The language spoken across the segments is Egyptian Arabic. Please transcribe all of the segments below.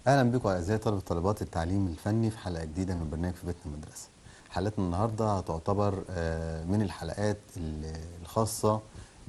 اهلا بكم اعزائي طلبه وطالبات التعليم الفني في حلقه جديده من برنامج في بيتنا المدرسه. حلقتنا النهارده هتعتبر آه، من الحلقات ال- الخاصه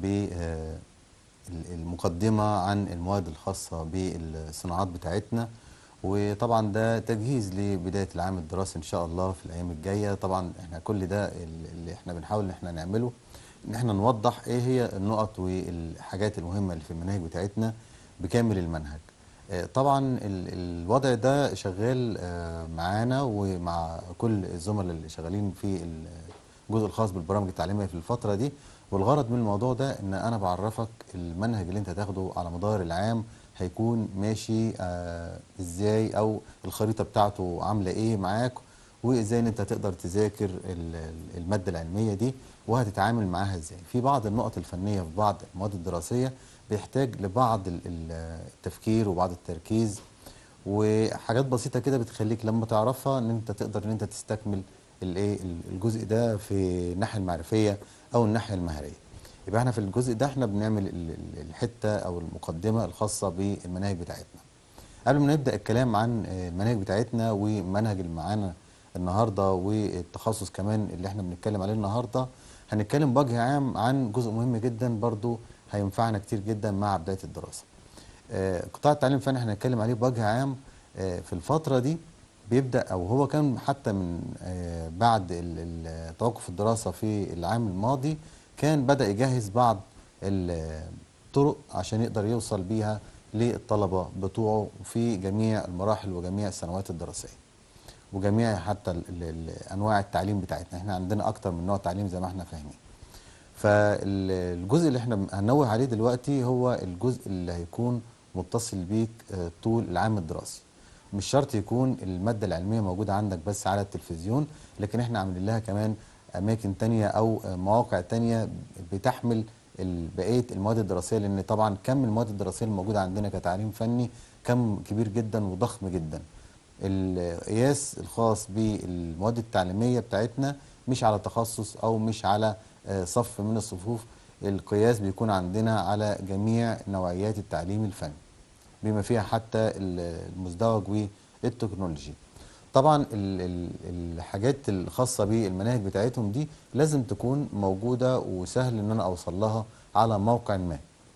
بالمقدمه عن المواد الخاصه بالصناعات بتاعتنا وطبعا ده تجهيز لبدايه العام الدراسي ان شاء الله في الايام الجايه طبعا احنا كل ده ال- اللي احنا بنحاول ان احنا نعمله ان احنا نوضح ايه هي النقط والحاجات المهمه اللي في المناهج بتاعتنا بكامل المنهج. آه، طبعا ال- الوضع ده شغال آه، معانا ومع كل الزملاء اللي شغالين في الجزء الخاص بالبرامج التعليميه في الفتره دي والغرض من الموضوع ده ان انا بعرفك المنهج اللي انت هتاخده على مدار العام هيكون ماشي آه، ازاي او الخريطه بتاعته عامله ايه معاك وازاي ان انت تقدر تذاكر ال- ال- الماده العلميه دي وهتتعامل معاها ازاي في بعض النقط الفنيه في بعض المواد الدراسيه بيحتاج لبعض ال- ال- التفكير وبعض التركيز وحاجات بسيطه كده بتخليك لما تعرفها ان انت تقدر ان انت تستكمل الايه الجزء ده في الناحيه المعرفيه او الناحيه المهريه يبقى احنا في الجزء ده احنا بنعمل ال- ال- الحته او المقدمه الخاصه بالمناهج بتاعتنا قبل ما نبدا الكلام عن آه، المناهج بتاعتنا ومنهج اللي معانا النهارده والتخصص كمان اللي احنا بنتكلم عليه النهارده هنتكلم بوجه عام عن جزء مهم جدا برضو هينفعنا كتير جدا مع بدايه الدراسه. آه، قطاع التعليم الفني احنا هنتكلم عليه بوجه عام آه، في الفتره دي بيبدا او هو كان حتى من آه، بعد ال- ال- توقف الدراسه في العام الماضي كان بدا يجهز بعض الطرق عشان يقدر يوصل بيها للطلبه بتوعه في جميع المراحل وجميع السنوات الدراسيه. وجميع حتى ال- ال- ال- انواع التعليم بتاعتنا احنا عندنا اكتر من نوع تعليم زي ما احنا فاهمين فالجزء اللي احنا هننوه عليه دلوقتي هو الجزء اللي هيكون متصل بيك آه، طول العام الدراسي مش شرط يكون المادة العلمية موجودة عندك بس على التلفزيون لكن احنا عاملين لها كمان أماكن تانية أو آه، مواقع تانية بتحمل ال- بقية المواد الدراسية لأن طبعا كم المواد الدراسية الموجودة عندنا كتعليم فني كم كبير جدا وضخم جدا القياس الخاص بالمواد التعليمية بتاعتنا مش على تخصص أو مش على آه، صف من الصفوف القياس بيكون عندنا على جميع نوعيات التعليم الفني بما فيها حتى ال- المزدوج والتكنولوجي طبعا ال- ال- الحاجات الخاصة بالمناهج بتاعتهم دي لازم تكون موجودة وسهل ان انا اوصل لها على موقع ما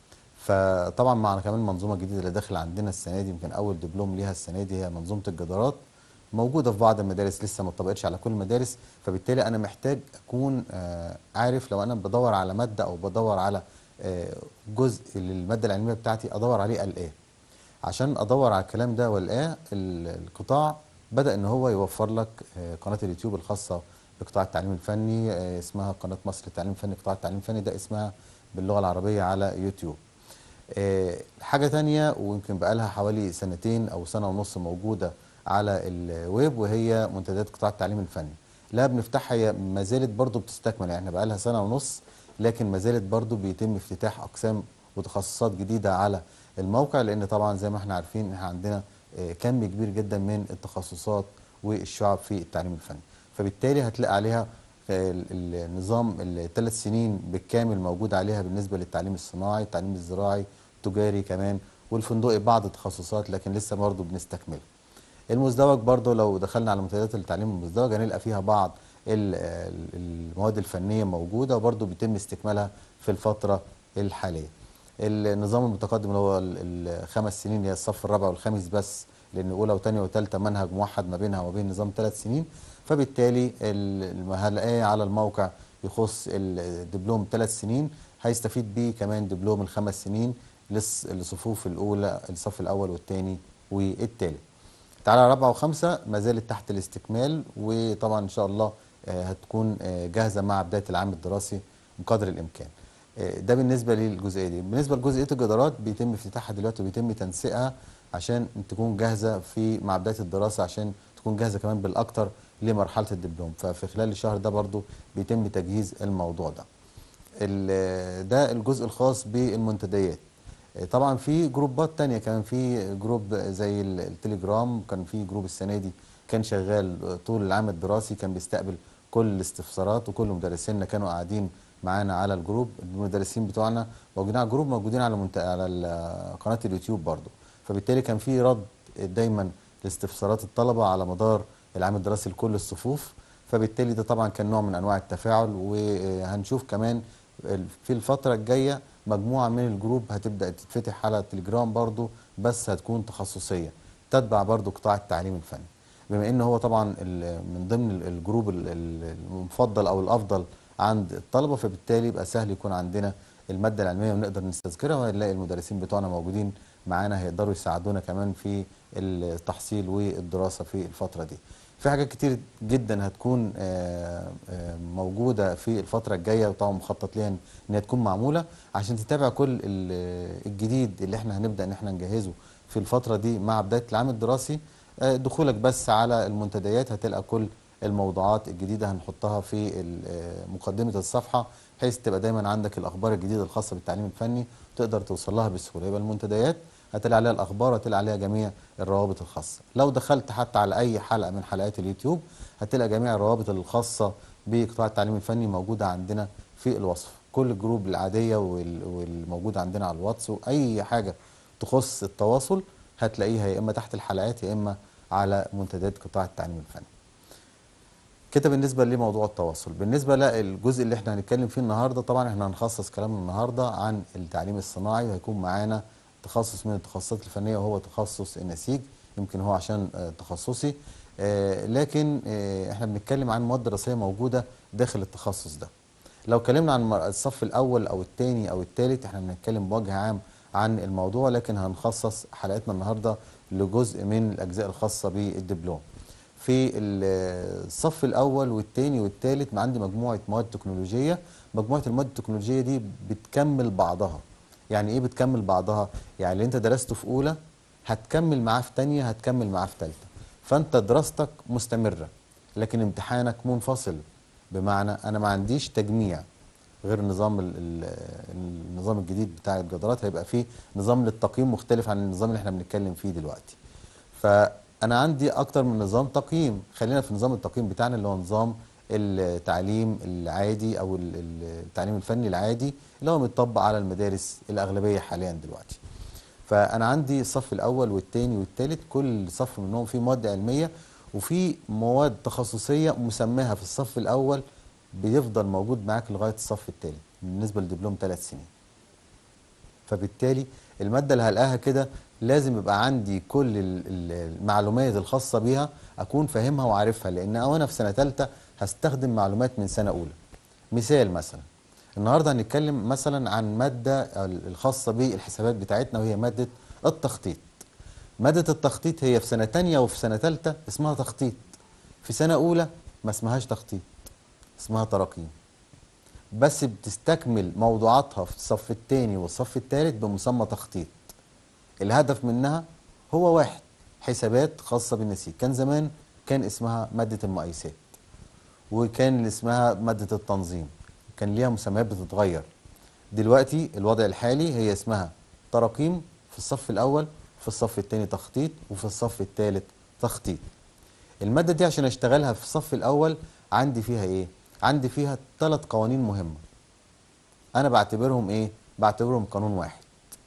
فطبعا مع كمان منظومه جديده اللي داخله عندنا السنه دي يمكن اول دبلوم ليها السنه دي هي منظومه الجدارات موجوده في بعض المدارس لسه ما اتطبقتش على كل المدارس فبالتالي انا محتاج اكون آه، عارف لو انا بدور على ماده او بدور على آه، جزء للماده العلميه بتاعتي ادور عليه الاقاه عشان ادور على الكلام ده والاقاه ال- القطاع بدا ان هو يوفر لك آه، قناه اليوتيوب الخاصه بقطاع التعليم الفني آه، اسمها قناه مصر للتعليم الفني قطاع التعليم الفني ده اسمها باللغه العربيه على يوتيوب آه، حاجة تانية ويمكن بقالها حوالي سنتين أو سنة ونص موجودة على الويب وهي منتديات قطاع التعليم الفني لا بنفتحها هي ما زالت برضه بتستكمل يعني بقالها سنة ونص لكن ما زالت برضه بيتم افتتاح أقسام وتخصصات جديدة على الموقع لأن طبعا زي ما احنا عارفين احنا عندنا آه، كم كبير جدا من التخصصات والشعب في التعليم الفني فبالتالي هتلاقي عليها ال- ال- النظام الثلاث سنين بالكامل موجود عليها بالنسبه للتعليم الصناعي التعليم الزراعي التجاري كمان والفندقي بعض التخصصات لكن لسه برضه بنستكملها المزدوج برضه لو دخلنا على منتديات التعليم المزدوج هنلقى فيها بعض ال- ال- المواد الفنيه موجوده وبرضه بيتم استكمالها في الفتره الحاليه النظام المتقدم اللي هو ال- الخمس سنين هي الصف الرابع والخامس بس لان اولى وثانيه وثالثه منهج موحد ما بينها وبين نظام ثلاث سنين فبالتالي ال- هنلاقيه على الموقع يخص الدبلوم ثلاث سنين هيستفيد بيه كمان دبلوم الخمس سنين للص- للصفوف الاولى الصف الاول والثاني والثالث تعالى رابعه وخمسه ما زالت تحت الاستكمال وطبعا ان شاء الله آه، هتكون آه، جاهزه مع بدايه العام الدراسي بقدر الامكان آه، ده بالنسبه للجزئيه دي بالنسبه لجزئيه الجدارات بيتم افتتاحها دلوقتي وبيتم تنسيقها عشان تكون جاهزه في مع بدايه الدراسه عشان تكون جاهزه كمان بالاكثر لمرحله الدبلوم ففي خلال الشهر ده برضو بيتم تجهيز الموضوع ده ال- ده الجزء الخاص بالمنتديات آه، طبعا في جروبات تانية كان في جروب زي ال- التليجرام كان في جروب السنة دي كان شغال طول العام الدراسي كان بيستقبل كل الاستفسارات وكل مدرسينا كانوا قاعدين معانا على الجروب المدرسين بتوعنا موجودين على الجروب موجودين على منت... على ال- قناة اليوتيوب برضو فبالتالي كان في رد دايما لاستفسارات الطلبه على مدار العام الدراسي لكل الصفوف فبالتالي ده طبعا كان نوع من انواع التفاعل وهنشوف كمان ال- في الفتره الجايه مجموعه من الجروب هتبدا تتفتح على التليجرام برضو بس هتكون تخصصيه تتبع برضو قطاع التعليم الفني بما ان هو طبعا ال- من ضمن ال- الجروب ال- ال- المفضل او الافضل عند الطلبه فبالتالي يبقى سهل يكون عندنا الماده العلميه ونقدر نستذكرها وهنلاقي المدرسين بتوعنا موجودين معانا هيقدروا يساعدونا كمان في التحصيل والدراسه في الفتره دي. في حاجات كتير جدا هتكون آه، آه، موجوده في الفتره الجايه وطبعا مخطط ليها ان هي تكون معموله عشان تتابع كل ال- الجديد اللي احنا هنبدا ان احنا نجهزه في الفتره دي مع بدايه العام الدراسي آه، دخولك بس على المنتديات هتلقى كل الموضوعات الجديده هنحطها في ال- آه، مقدمه الصفحه بحيث تبقى دايما عندك الاخبار الجديده الخاصه بالتعليم الفني تقدر توصل لها بسهوله يبقى المنتديات هتلاقي عليها الاخبار هتلاقي عليها جميع الروابط الخاصه لو دخلت حتى على اي حلقه من حلقات اليوتيوب هتلاقي جميع الروابط الخاصه بقطاع التعليم الفني موجوده عندنا في الوصف كل الجروب العاديه وال- والموجوده عندنا على الواتس واي حاجه تخص التواصل هتلاقيها يا اما تحت الحلقات يا اما على منتديات قطاع التعليم الفني كده بالنسبه لموضوع التواصل بالنسبه للجزء اللي احنا هنتكلم فيه النهارده طبعا احنا هنخصص كلامنا النهارده عن التعليم الصناعي وهيكون معانا تخصص من التخصصات الفنيه وهو تخصص النسيج يمكن هو عشان آه، تخصصي آه، لكن آه، احنا بنتكلم عن مواد دراسيه موجوده داخل التخصص ده لو اتكلمنا عن مر- الصف الاول او الثاني او الثالث احنا بنتكلم بوجه عام عن الموضوع لكن هنخصص حلقتنا النهارده لجزء من الاجزاء الخاصه بالدبلوم في ال- الصف الاول والثاني والثالث عندي مجموعه مواد تكنولوجيه مجموعه المواد التكنولوجيه دي بتكمل بعضها يعني ايه بتكمل بعضها يعني اللي انت درسته في اولى هتكمل معاه في ثانيه هتكمل معاه في ثالثه فانت دراستك مستمره لكن امتحانك منفصل بمعنى انا ما عنديش تجميع غير نظام ال- ال- النظام الجديد بتاع الجدارات هيبقى فيه نظام للتقييم مختلف عن النظام اللي احنا بنتكلم فيه دلوقتي فانا عندي اكتر من نظام تقييم خلينا في نظام التقييم بتاعنا اللي هو نظام التعليم العادي او ال- ال- التعليم الفني العادي اللي هو متطبق على المدارس الاغلبيه حاليا دلوقتي فانا عندي الصف الاول والثاني والثالث كل صف منهم فيه مواد علميه وفي مواد تخصصيه مسماها في الصف الاول بيفضل موجود معاك لغايه الصف الثالث بالنسبه لدبلوم ثلاث سنين فبالتالي المادة اللي هلقاها كده لازم يبقى عندي كل ال- ال- المعلومات الخاصة بيها أكون فاهمها وعارفها لأن أنا في سنة تالتة هستخدم معلومات من سنة أولى مثال مثلا النهاردة هنتكلم مثلا عن مادة ال- الخاصة بالحسابات بتاعتنا وهي مادة التخطيط مادة التخطيط هي في سنة تانية وفي سنة تالتة اسمها تخطيط في سنة أولى ما اسمهاش تخطيط اسمها تراكيم بس بتستكمل موضوعاتها في الصف الثاني والصف الثالث بمسمى تخطيط الهدف منها هو واحد حسابات خاصة بالنسيج كان زمان كان اسمها مادة المقايسات وكان اللي اسمها مادة التنظيم كان ليها مسميات بتتغير دلوقتي الوضع الحالي هي اسمها تراكيم في الصف الأول في الصف الثاني تخطيط وفي الصف الثالث تخطيط المادة دي عشان اشتغلها في الصف الأول عندي فيها ايه؟ عندي فيها ثلاث قوانين مهمة أنا بعتبرهم ايه؟ بعتبرهم قانون واحد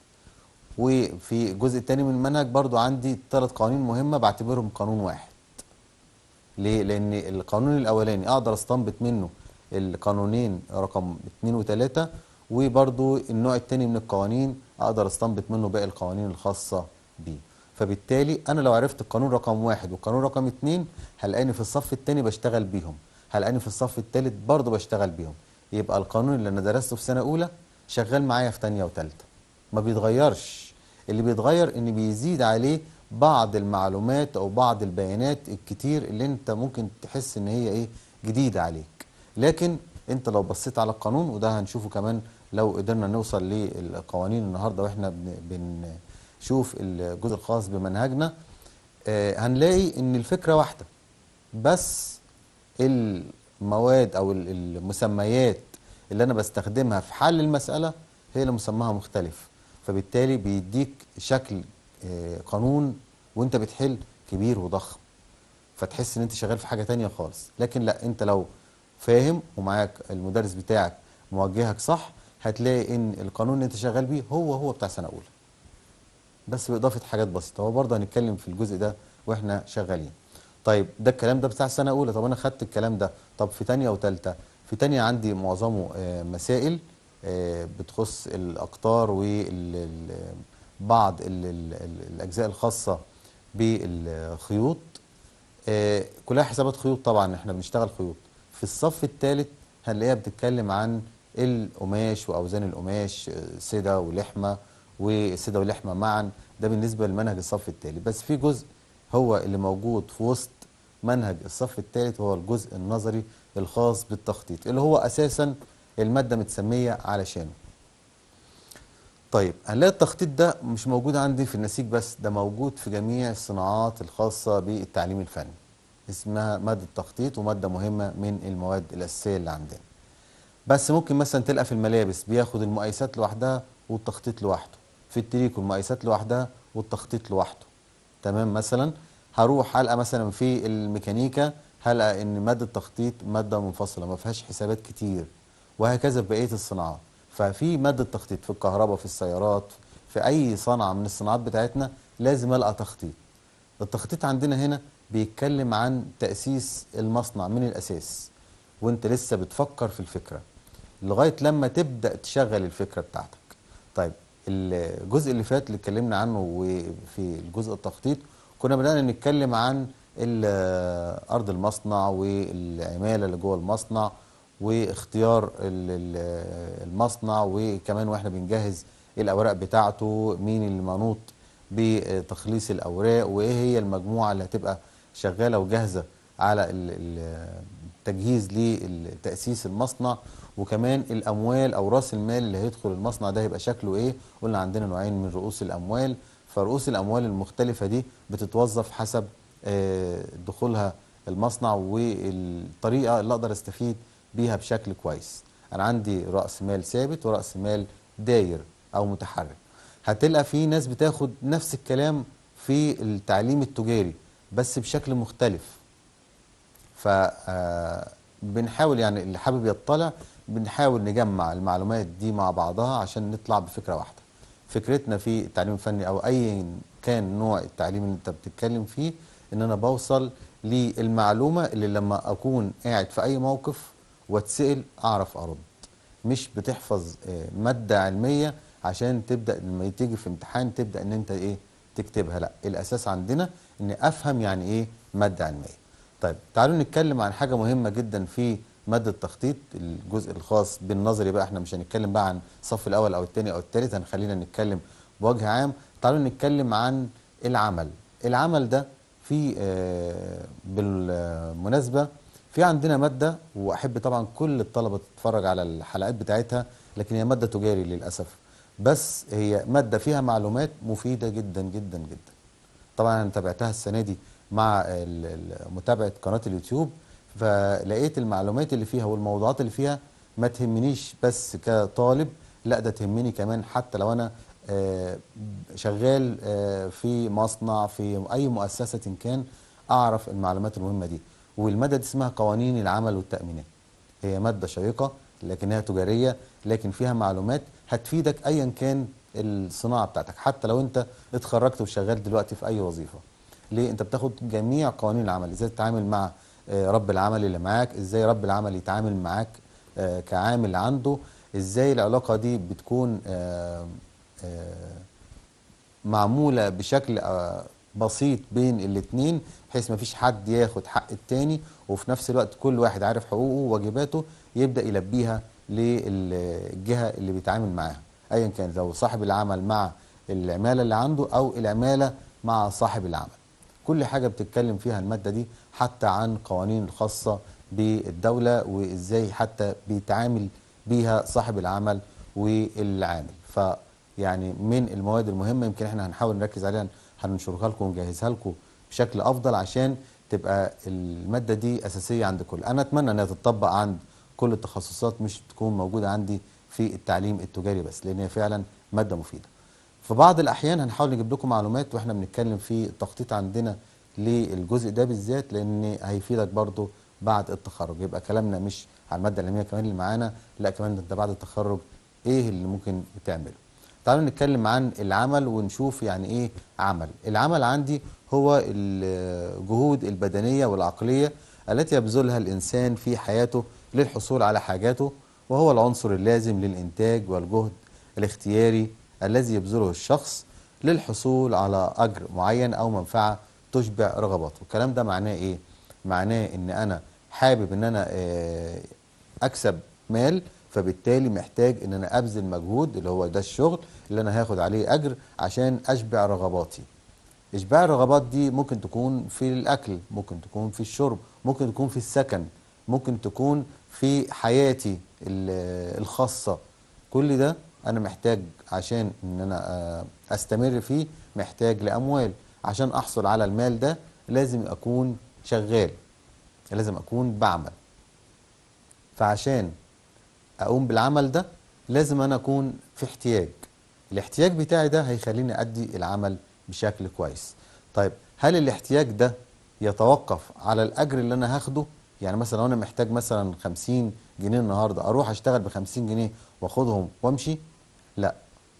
وفي الجزء الثاني من المنهج برضو عندي ثلاث قوانين مهمة بعتبرهم قانون واحد ليه؟ لأن القانون الأولاني أقدر أستنبط منه القانونين رقم اتنين وتلاتة وبرضو النوع الثاني من القوانين أقدر أستنبط منه باقي القوانين الخاصة بيه فبالتالي أنا لو عرفت القانون رقم واحد والقانون رقم اتنين هلاقيني في الصف الثاني بشتغل بيهم هلاقيني في الصف الثالث برضو بشتغل بيهم يبقى القانون اللي أنا درسته في سنة أولى شغال معايا في تانية وتالتة ما بيتغيرش اللي بيتغير ان بيزيد عليه بعض المعلومات او بعض البيانات الكتير اللي انت ممكن تحس ان هي ايه جديدة عليك لكن انت لو بصيت على القانون وده هنشوفه كمان لو قدرنا نوصل للقوانين النهارده واحنا بن- بنشوف الجزء الخاص بمنهجنا آه، هنلاقي ان الفكرة واحدة بس المواد او ال- المسميات اللي انا بستخدمها في حل المسألة هي اللي مسماها مختلف فبالتالي بيديك شكل آه، قانون وانت بتحل كبير وضخم فتحس ان انت شغال في حاجة تانية خالص لكن لا انت لو فاهم ومعاك المدرس بتاعك موجهك صح هتلاقي ان القانون اللي انت شغال بيه هو هو بتاع سنة اولى بس باضافه حاجات بسيطه هو برضه هنتكلم في الجزء ده واحنا شغالين طيب ده الكلام ده بتاع سنه اولى طب انا خدت الكلام ده طب في تانية وتالتة في تانية عندي معظمه آه، مسائل آه، بتخص الاقطار وبعض الاجزاء الخاصه بالخيوط آه، كلها حسابات خيوط طبعا احنا بنشتغل خيوط في الصف الثالث هنلاقيها بتتكلم عن القماش واوزان القماش آه، سده ولحمه وسده ولحمه معا ده بالنسبه لمنهج الصف الثالث بس في جزء هو اللي موجود في وسط منهج الصف الثالث وهو الجزء النظري الخاص بالتخطيط اللي هو اساسا الماده متسميه علشانه طيب هنلاقي التخطيط ده مش موجود عندي في النسيج بس ده موجود في جميع الصناعات الخاصة بالتعليم الفني اسمها مادة تخطيط ومادة مهمة من المواد الأساسية اللي عندنا بس ممكن مثلا تلقى في الملابس بياخد المقايسات لوحدها والتخطيط لوحده في التريكو المقايسات لوحدها والتخطيط لوحده تمام مثلا هروح هلقى مثلا في الميكانيكا هلقى ان مادة تخطيط مادة منفصلة ما فيهاش حسابات كتير وهكذا في بقية الصناعات ففي مادة تخطيط في الكهرباء في السيارات في أي صنعة من الصناعات بتاعتنا لازم ألقى تخطيط التخطيط عندنا هنا بيتكلم عن تأسيس المصنع من الأساس وانت لسه بتفكر في الفكرة لغاية لما تبدأ تشغل الفكرة بتاعتك طيب الجزء اللي فات اللي اتكلمنا عنه وفي الجزء التخطيط كنا بدأنا نتكلم عن ال- أرض المصنع والعمالة اللي جوه المصنع واختيار ال- ال- المصنع وكمان واحنا بنجهز الاوراق بتاعته مين اللي منوط بتخليص الاوراق وايه هي المجموعه اللي هتبقى شغاله وجاهزه على ال- ال- التجهيز لتاسيس المصنع وكمان الاموال او راس المال اللي هيدخل المصنع ده هيبقى شكله ايه قلنا عندنا نوعين من رؤوس الاموال فرؤوس الاموال المختلفه دي بتتوظف حسب آه، دخولها المصنع والطريقه اللي اقدر استفيد بيها بشكل كويس انا عندي راس مال ثابت وراس مال داير او متحرك هتلقى في ناس بتاخد نفس الكلام في التعليم التجاري بس بشكل مختلف ف آه، بنحاول يعني اللي حابب يطلع بنحاول نجمع المعلومات دي مع بعضها عشان نطلع بفكره واحده فكرتنا في التعليم الفني او اي كان نوع التعليم اللي انت بتتكلم فيه ان انا بوصل للمعلومه اللي لما اكون قاعد في اي موقف واتسال اعرف ارد مش بتحفظ آه، ماده علميه عشان تبدا لما تيجي في امتحان تبدا ان انت ايه تكتبها لا الاساس عندنا ان افهم يعني ايه ماده علميه طيب تعالوا نتكلم عن حاجه مهمه جدا في ماده التخطيط الجزء الخاص بالنظري بقى احنا مش هنتكلم بقى عن الصف الاول او الثاني او الثالث هنخلينا نتكلم بوجه عام تعالوا نتكلم عن العمل العمل ده في آه، بالمناسبه في عندنا ماده واحب طبعا كل الطلبه تتفرج على الحلقات بتاعتها لكن هي ماده تجاري للاسف بس هي ماده فيها معلومات مفيده جدا جدا جدا طبعا انا تابعتها السنه دي مع ال- ال- متابعه قناه اليوتيوب فلقيت المعلومات اللي فيها والموضوعات اللي فيها ما تهمنيش بس كطالب لا ده تهمني كمان حتى لو انا آه، شغال آه، في مصنع في اي مؤسسه كان اعرف المعلومات المهمه دي والماده دي اسمها قوانين العمل والتامينات هي ماده شيقه لكنها تجاريه لكن فيها معلومات هتفيدك ايا كان الصناعه بتاعتك حتى لو انت اتخرجت وشغال دلوقتي في اي وظيفه ليه انت بتاخد جميع قوانين العمل ازاي تتعامل مع آه، رب العمل اللي معاك ازاي رب العمل يتعامل معاك آه، كعامل عنده ازاي العلاقه دي بتكون آه، آه، معموله بشكل آه، بسيط بين الاتنين بحيث ما فيش حد ياخد حق التاني وفي نفس الوقت كل واحد عارف حقوقه وواجباته يبدا يلبيها للجهه اللي بيتعامل معاها ايا كان لو صاحب العمل مع العماله اللي عنده او العماله مع صاحب العمل كل حاجه بتتكلم فيها الماده دي حتى عن قوانين الخاصه بالدوله وازاي حتى بيتعامل بيها صاحب العمل والعامل فيعني من المواد المهمه يمكن احنا هنحاول نركز عليها هننشرها لكم ونجهزها لكم بشكل افضل عشان تبقى الماده دي اساسيه عند كل انا اتمنى انها تتطبق عند كل التخصصات مش تكون موجوده عندي في التعليم التجاري بس لان هي فعلا ماده مفيده في بعض الاحيان هنحاول نجيب لكم معلومات واحنا بنتكلم في التخطيط عندنا للجزء ده بالذات لان هيفيدك برضو بعد التخرج يبقى كلامنا مش على الماده العلميه كمان اللي معانا لا كمان ده انت بعد التخرج ايه اللي ممكن تعمله تعالوا نتكلم عن العمل ونشوف يعني ايه عمل العمل عندي هو الجهود البدنية والعقلية التي يبذلها الإنسان في حياته للحصول على حاجاته وهو العنصر اللازم للإنتاج والجهد الاختياري الذي يبذله الشخص للحصول على أجر معين أو منفعة تشبع رغباته الكلام ده معناه إيه؟ معناه إن أنا حابب إن أنا آه، أكسب مال فبالتالي محتاج إن أنا أبذل مجهود اللي هو ده الشغل اللي أنا هاخد عليه أجر عشان أشبع رغباتي إشباع الرغبات دي ممكن تكون في الأكل ممكن تكون في الشرب ممكن تكون في السكن ممكن تكون في حياتي ال- الخاصة كل ده أنا محتاج عشان إن أنا آه، أستمر فيه محتاج لأموال عشان أحصل على المال ده لازم أكون شغال لازم أكون بعمل فعشان اقوم بالعمل ده لازم انا اكون في احتياج الاحتياج بتاعي ده هيخليني ادي العمل بشكل كويس طيب هل الاحتياج ده يتوقف على الاجر اللي انا هاخده يعني مثلا لو انا محتاج مثلا 50 جنيه النهارده اروح اشتغل ب 50 جنيه واخدهم وامشي لا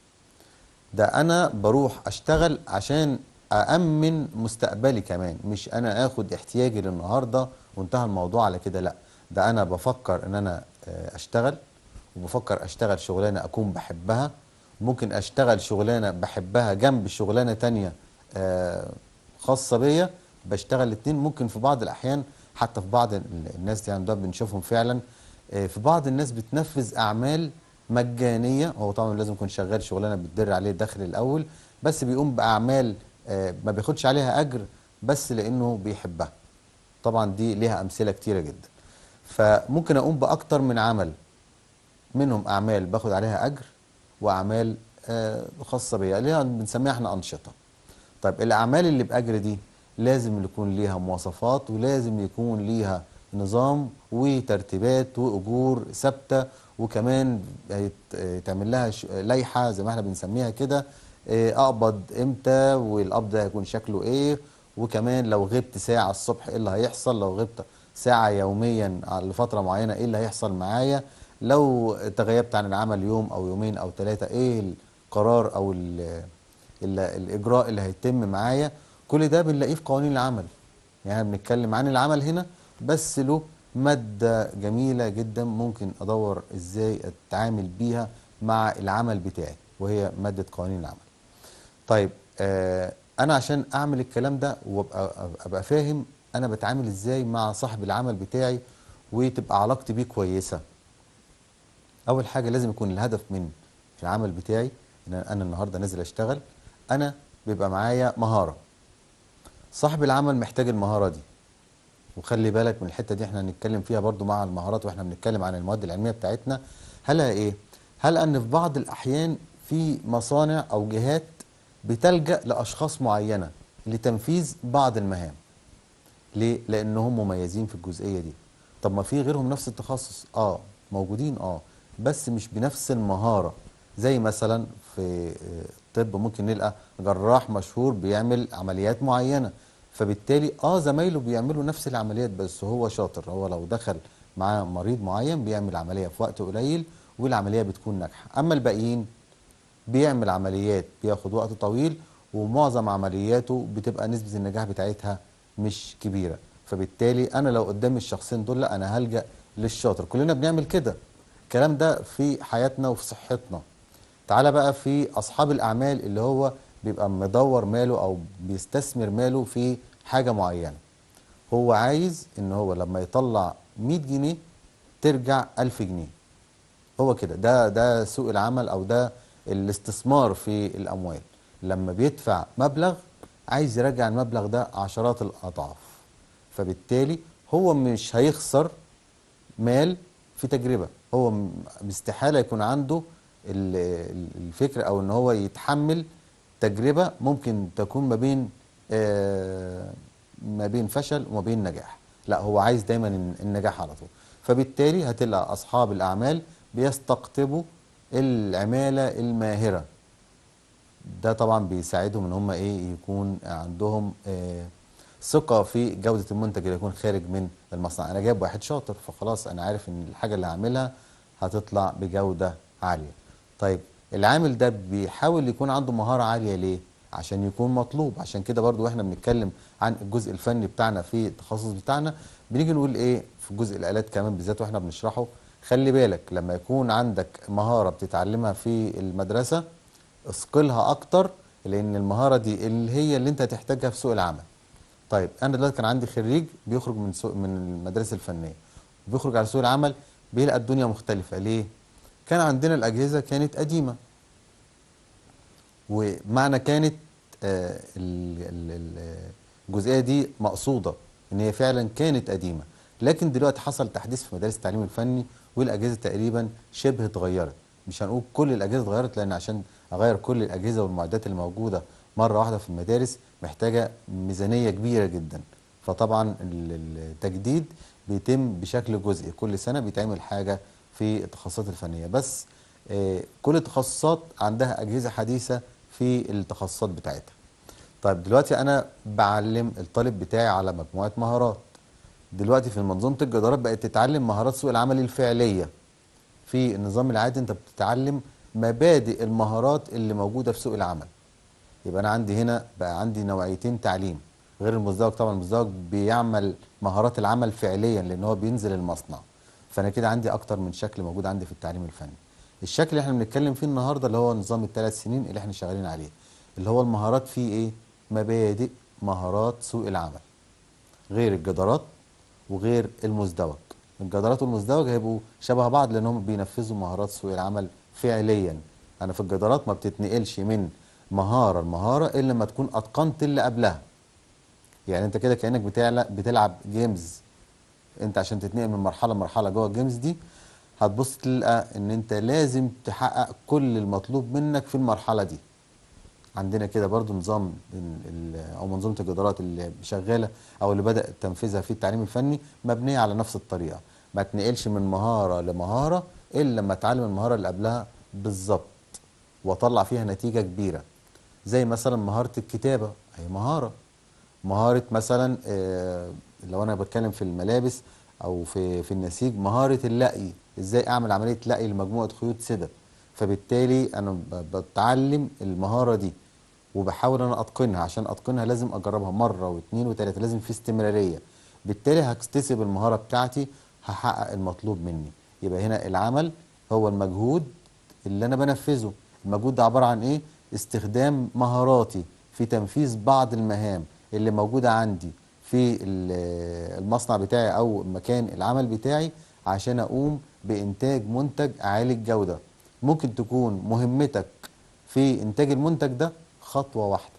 ده انا بروح اشتغل عشان أأمن مستقبلي كمان مش انا اخد احتياجي للنهارده وانتهى الموضوع على كده لا ده انا بفكر ان انا آه، اشتغل وبفكر اشتغل شغلانه اكون بحبها ممكن اشتغل شغلانه بحبها جنب شغلانه تانية آه، خاصه بيا بشتغل الاتنين ممكن في بعض الاحيان حتى في بعض ال- الناس يعني ده بنشوفهم فعلا آه، في بعض الناس بتنفذ اعمال مجانيه هو طبعا لازم يكون شغال شغلانه بتدر عليه الدخل الاول بس بيقوم باعمال آه، ما بياخدش عليها اجر بس لانه بيحبها طبعا دي ليها امثله كتيره جدا فممكن اقوم باكتر من عمل منهم اعمال باخد عليها اجر واعمال آه، خاصه بيا اللي هي بنسميها احنا انشطه طيب الاعمال اللي باجر دي لازم يكون ليها مواصفات ولازم يكون ليها نظام وترتيبات واجور ثابته وكمان هيت- يتعمل لها ش- لائحه زي ما احنا بنسميها كده آه، اقبض امتى والقبض ده هيكون شكله ايه وكمان لو غبت ساعه الصبح ايه اللي هيحصل لو غبت ساعه يوميا على فتره معينه ايه اللي هيحصل معايا لو تغيبت عن العمل يوم او يومين او ثلاثه ايه القرار او ال- ال- الاجراء اللي هيتم معايا كل ده بنلاقيه في قوانين العمل يعني إحنا بنتكلم عن العمل هنا بس له ماده جميله جدا ممكن ادور ازاي اتعامل بيها مع العمل بتاعي وهي ماده قوانين العمل طيب آه انا عشان اعمل الكلام ده وابقى ابقى فاهم انا بتعامل ازاي مع صاحب العمل بتاعي وتبقى علاقتي بيه كويسه اول حاجه لازم يكون الهدف من العمل بتاعي ان انا النهارده نازل اشتغل انا بيبقى معايا مهاره صاحب العمل محتاج المهاره دي وخلي بالك من الحته دي احنا هنتكلم فيها برضو مع المهارات واحنا بنتكلم عن المواد العلميه بتاعتنا هلها ايه هل ان في بعض الاحيان في مصانع او جهات بتلجا لاشخاص معينه لتنفيذ بعض المهام ليه لانهم مميزين في الجزئيه دي طب ما في غيرهم نفس التخصص اه موجودين اه بس مش بنفس المهاره زي مثلا في آه، الطب ممكن نلقى جراح مشهور بيعمل عمليات معينه فبالتالي اه زمايله بيعملوا نفس العمليات بس هو شاطر هو لو دخل مع مريض معين بيعمل عمليه في وقت قليل والعمليه بتكون ناجحه اما الباقيين بيعمل عمليات بياخد وقت طويل ومعظم عملياته بتبقى نسبة النجاح بتاعتها مش كبيرة فبالتالي أنا لو قدامي الشخصين دول لا أنا هلجأ للشاطر كلنا بنعمل كده الكلام ده في حياتنا وفي صحتنا تعالى بقى في أصحاب الأعمال اللي هو بيبقى مدور ماله أو بيستثمر ماله في حاجة معينة هو عايز إن هو لما يطلع 100 جنيه ترجع 1000 جنيه هو كده ده ده سوق العمل او ده الاستثمار في الاموال لما بيدفع مبلغ عايز يرجع المبلغ ده عشرات الاضعاف فبالتالي هو مش هيخسر مال في تجربه هو م- باستحاله يكون عنده ال- ال- الفكر او ان هو يتحمل تجربه ممكن تكون ما بين آه، ما بين فشل وما بين نجاح لا هو عايز دايما الن- النجاح على طول فبالتالي هتلاقي اصحاب الاعمال بيستقطبوا العماله الماهره ده طبعا بيساعدهم ان هم ايه يكون عندهم آه ثقه في جوده المنتج اللي يكون خارج من المصنع انا جايب واحد شاطر فخلاص انا عارف ان الحاجه اللي هعملها هتطلع بجوده عاليه طيب العامل ده بيحاول يكون عنده مهارة عالية ليه عشان يكون مطلوب عشان كده برضو واحنا بنتكلم عن الجزء الفني بتاعنا في التخصص بتاعنا بنيجي نقول ايه في جزء الالات كمان بالذات واحنا بنشرحه خلي بالك لما يكون عندك مهارة بتتعلمها في المدرسة اثقلها اكتر لان المهارة دي اللي هي اللي انت هتحتاجها في سوق العمل طيب انا دلوقتي كان عندي خريج بيخرج من سوق من المدارس الفنيه بيخرج على سوق العمل بيلقى الدنيا مختلفه ليه كان عندنا الاجهزه كانت قديمه ومعنى كانت آه، ال- ال- ال- الجزئيه دي مقصوده ان هي فعلا كانت قديمه لكن دلوقتي حصل تحديث في مدارس التعليم الفني والاجهزه تقريبا شبه اتغيرت مش هنقول كل الاجهزه اتغيرت لان عشان اغير كل الاجهزه والمعدات اللي موجوده مره واحده في المدارس محتاجه ميزانيه كبيره جدا فطبعا ال- التجديد بيتم بشكل جزئي كل سنه بيتعمل حاجه في التخصصات الفنيه بس آه، كل التخصصات عندها اجهزه حديثه في التخصصات بتاعتها طيب دلوقتي انا بعلم الطالب بتاعي على مجموعه مهارات دلوقتي في منظومه الجدارات بقت تتعلم مهارات سوق العمل الفعليه في النظام العادي انت بتتعلم مبادئ المهارات اللي موجوده في سوق العمل يبقى انا عندي هنا بقى عندي نوعيتين تعليم غير المزدوج طبعا المزدوج بيعمل مهارات العمل فعليا لان هو بينزل المصنع فانا كده عندي اكتر من شكل موجود عندي في التعليم الفني الشكل اللي احنا بنتكلم فيه النهارده اللي هو نظام الثلاث سنين اللي احنا شغالين عليه اللي هو المهارات فيه ايه مبادئ مهارات سوق العمل غير الجدارات وغير المزدوج الجدارات والمزدوج هيبقوا شبه بعض لانهم بينفذوا مهارات سوق العمل فعليا انا في الجدارات ما بتتنقلش من مهاره لمهاره الا لما تكون اتقنت اللي قبلها يعني انت كده كانك بتلعب بتلعب جيمز انت عشان تتنقل من مرحله لمرحله جوه الجيمز دي هتبص تلقى ان انت لازم تحقق كل المطلوب منك في المرحله دي عندنا كده برضو نظام ال- ال- او منظومه الجدارات اللي شغاله او اللي بدا تنفيذها في التعليم الفني مبنيه على نفس الطريقه ما تنقلش من مهاره لمهاره الا لما اتعلم المهاره اللي قبلها بالظبط واطلع فيها نتيجه كبيره زي مثلا مهاره الكتابه هي مهاره مهاره مثلا آه، لو انا بتكلم في الملابس او في في النسيج مهاره اللقي ازاي اعمل عمليه لقي لمجموعه خيوط سدة فبالتالي انا ب- بتعلم المهاره دي وبحاول انا اتقنها عشان اتقنها لازم اجربها مره واثنين وثلاثه لازم في استمراريه بالتالي هكتسب المهاره بتاعتي هحقق المطلوب مني يبقى هنا العمل هو المجهود اللي انا بنفذه المجهود ده عباره عن ايه استخدام مهاراتي في تنفيذ بعض المهام اللي موجوده عندي في ال- المصنع بتاعي او مكان العمل بتاعي عشان اقوم بانتاج منتج عالي الجوده ممكن تكون مهمتك في انتاج المنتج ده خطوه واحده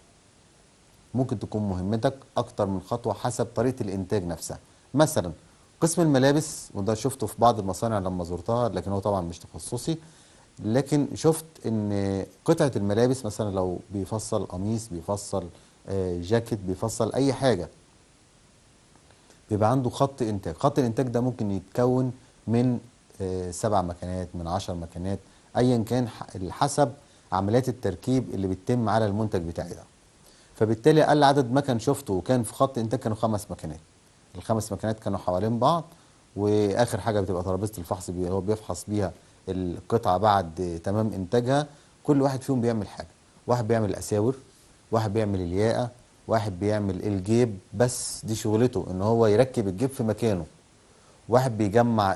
ممكن تكون مهمتك اكتر من خطوه حسب طريقه الانتاج نفسها مثلا قسم الملابس وده شفته في بعض المصانع لما زرتها لكن هو طبعا مش تخصصي لكن شفت ان قطعه الملابس مثلا لو بيفصل قميص بيفصل آه، جاكيت بيفصل اي حاجه بيبقى عنده خط انتاج خط الانتاج ده ممكن يتكون من آه، سبع مكانات من عشر مكانات ايا كان ح- حسب عمليات التركيب اللي بتتم على المنتج بتاعي ده فبالتالي اقل عدد مكن شفته وكان في خط انتاج كانوا خمس مكانات الخمس مكانات كانوا حوالين بعض واخر حاجه بتبقى ترابيزه الفحص بي هو بيفحص بيها القطعه بعد تمام انتاجها كل واحد فيهم بيعمل حاجه واحد بيعمل الاساور واحد بيعمل الياقه واحد بيعمل الجيب بس دي شغلته ان هو يركب الجيب في مكانه واحد بيجمع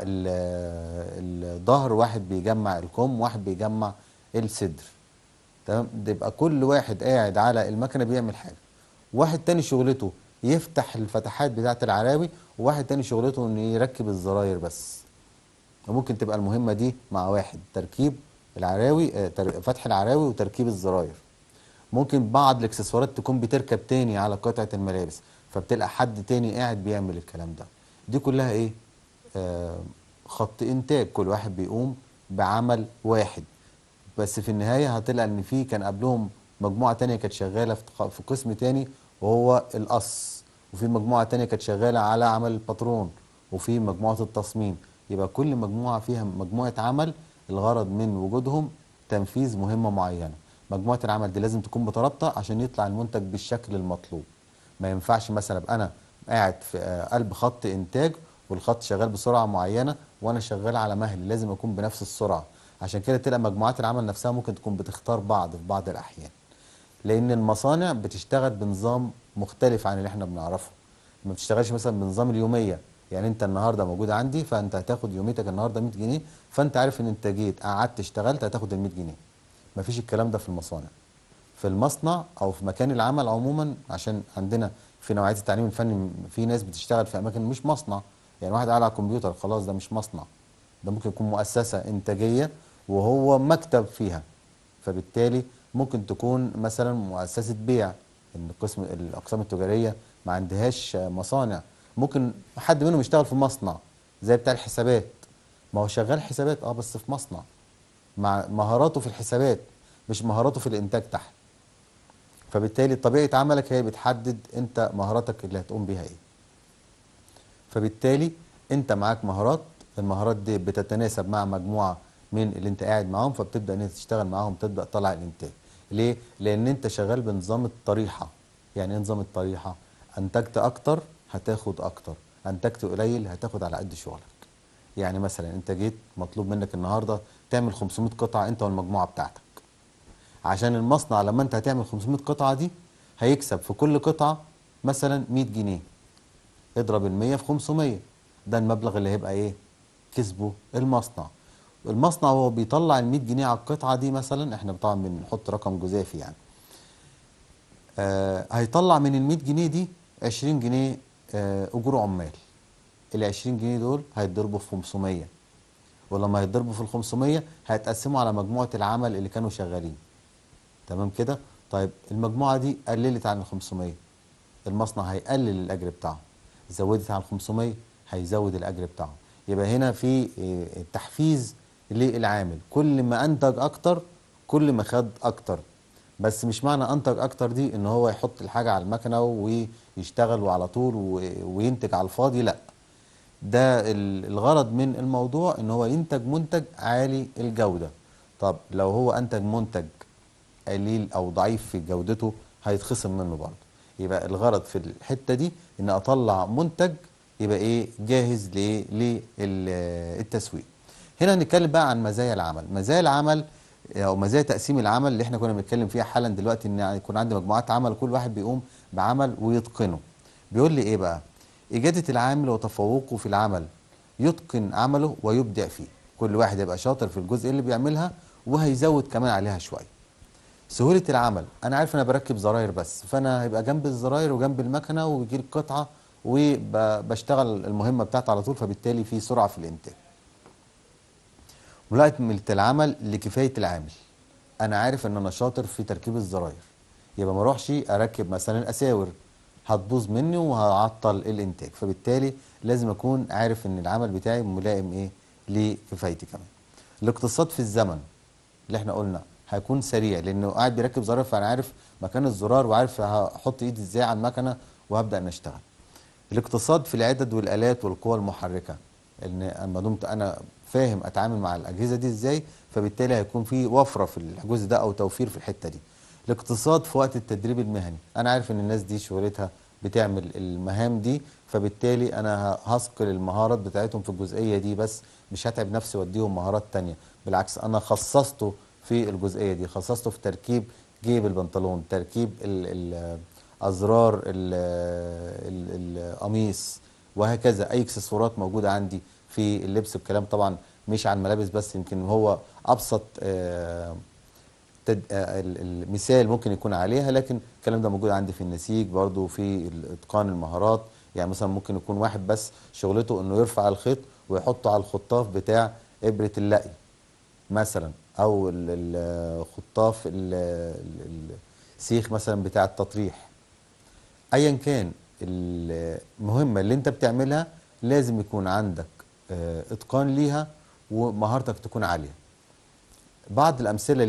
ال- الظهر واحد بيجمع الكم واحد بيجمع الصدر تمام ده يبقى كل واحد قاعد على المكنه بيعمل حاجه واحد تاني شغلته يفتح الفتحات بتاعه العراوي وواحد تاني شغلته انه يركب الزراير بس وممكن تبقى المهمه دي مع واحد تركيب العراوي آه، تر- فتح العراوي وتركيب الزراير ممكن بعض الاكسسوارات تكون بتركب تاني على قطعه الملابس فبتلقى حد تاني قاعد بيعمل الكلام ده دي كلها ايه آه خط انتاج كل واحد بيقوم بعمل واحد بس في النهايه هتلاقي ان في كان قبلهم مجموعه تانية كانت شغاله في تق- في قسم تاني وهو القص وفي مجموعه تانية كانت شغاله على عمل الباترون وفي مجموعه التصميم يبقى كل مجموعه فيها مجموعه عمل الغرض من وجودهم تنفيذ مهمه معينه مجموعه العمل دي لازم تكون مترابطه عشان يطلع المنتج بالشكل المطلوب ما ينفعش مثلا ابقى انا قاعد في آه، قلب خط انتاج والخط شغال بسرعه معينه وانا شغال على مهل لازم اكون بنفس السرعه عشان كده تلاقي مجموعات العمل نفسها ممكن تكون بتختار بعض في بعض الاحيان لان المصانع بتشتغل بنظام مختلف عن اللي احنا بنعرفه ما بتشتغلش مثلا بنظام اليوميه يعني انت النهارده موجود عندي فانت هتاخد يوميتك النهارده 100 جنيه فانت عارف ان انت جيت قعدت اشتغلت هتاخد ال 100 جنيه مفيش الكلام ده في المصانع في المصنع او في مكان العمل عموما عشان عندنا في نوعيه التعليم الفني في ناس بتشتغل في اماكن مش مصنع يعني واحد قاعد على الكمبيوتر خلاص ده مش مصنع ده ممكن يكون مؤسسه انتاجيه وهو مكتب فيها فبالتالي ممكن تكون مثلا مؤسسه بيع ان القسم الاقسام التجاريه ما عندهاش مصانع ممكن حد منهم يشتغل في مصنع زي بتاع الحسابات ما هو شغال حسابات اه بس في مصنع مع مهاراته في الحسابات مش مهاراته في الانتاج تحت فبالتالي طبيعه عملك هي بتحدد انت مهاراتك اللي هتقوم بيها ايه فبالتالي انت معاك مهارات المهارات دي بتتناسب مع مجموعه من اللي انت قاعد معاهم فبتبدا ان انت تشتغل معاهم تبدا تطلع الانتاج ليه لان انت شغال بنظام الطريحه يعني ايه نظام الطريحه انتجت اكتر هتاخد اكتر انتجت قليل هتاخد على قد شغلك يعني مثلا انت جيت مطلوب منك النهارده تعمل 500 قطعه انت والمجموعه بتاعتك عشان المصنع لما انت هتعمل 500 قطعه دي هيكسب في كل قطعه مثلا 100 جنيه اضرب ال 100 في 500 ده المبلغ اللي هيبقى ايه كسبه المصنع المصنع وهو بيطلع ال 100 جنيه على القطعه دي مثلا احنا طبعا بنحط رقم جزافي يعني آه هيطلع من ال 100 جنيه دي 20 جنيه آه اجور عمال ال 20 جنيه دول هيتضربوا في 500 ولما هيتضربوا في ال 500 هيتقسموا على مجموعه العمل اللي كانوا شغالين تمام كده طيب المجموعه دي قللت عن ال 500 المصنع هيقلل الاجر بتاعه زودت عن 500 هيزود الاجر بتاعه يبقى هنا في آه، تحفيز للعامل كل ما انتج اكتر كل ما خد اكتر بس مش معنى انتج اكتر دي ان هو يحط الحاجه على المكنه ويشتغل وعلى طول و- وينتج على الفاضي لا ده ال- الغرض من الموضوع ان هو ينتج منتج عالي الجوده طب لو هو انتج منتج قليل او ضعيف في جودته هيتخصم منه برضه يبقى الغرض في الحته دي ان اطلع منتج يبقى ايه جاهز لايه للتسويق هنا هنتكلم بقى عن مزايا العمل مزايا العمل او مزايا تقسيم العمل اللي احنا كنا بنتكلم فيها حالا دلوقتي ان يكون عندي مجموعات عمل كل واحد بيقوم بعمل ويتقنه بيقول لي ايه بقى اجاده العامل وتفوقه في العمل يتقن عمله ويبدع فيه كل واحد يبقى شاطر في الجزء اللي بيعملها وهيزود كمان عليها شويه سهولة العمل أنا عارف أنا بركب زراير بس فأنا هيبقى جنب الزراير وجنب المكنة ويجي لي القطعة وبشتغل المهمة بتاعتي على طول فبالتالي في سرعة في الإنتاج ملاءة العمل لكفاية العامل أنا عارف إن أنا شاطر في تركيب الزراير يبقى ما أروحش أركب مثلا أساور هتبوظ مني وهعطل الإنتاج فبالتالي لازم أكون عارف إن العمل بتاعي ملائم إيه لكفايتي كمان الاقتصاد في الزمن اللي احنا قلنا هيكون سريع لانه قاعد بيركب زرار فانا عارف مكان الزرار وعارف هحط ايدي ازاي على المكنه وهبدا ان اشتغل. الاقتصاد في العدد والالات والقوى المحركه ان ما دمت انا فاهم اتعامل مع الاجهزه دي ازاي فبالتالي هيكون في وفره في الجزء ده او توفير في الحته دي. الاقتصاد في وقت التدريب المهني انا عارف ان الناس دي شغلتها بتعمل المهام دي فبالتالي انا هثقل المهارات بتاعتهم في الجزئيه دي بس مش هتعب نفسي واديهم مهارات تانية بالعكس انا خصصته في الجزئيه دي خصصته في تركيب جيب البنطلون تركيب ال ال ازرار ال- ال- القميص وهكذا اي اكسسوارات موجوده عندي في اللبس الكلام طبعا مش عن ملابس بس يمكن هو ابسط آه، تد... آه، ال- المثال ممكن يكون عليها لكن الكلام ده موجود عندي في النسيج برضو في اتقان المهارات يعني مثلا ممكن يكون واحد بس شغلته انه يرفع الخيط ويحطه على الخطاف بتاع ابره اللقي مثلا او ال- ال- خطاف ال- ال- السيخ مثلا بتاع التطريح ايا كان المهمه اللي انت بتعملها لازم يكون عندك آه، اتقان ليها ومهارتك تكون عاليه بعض الامثله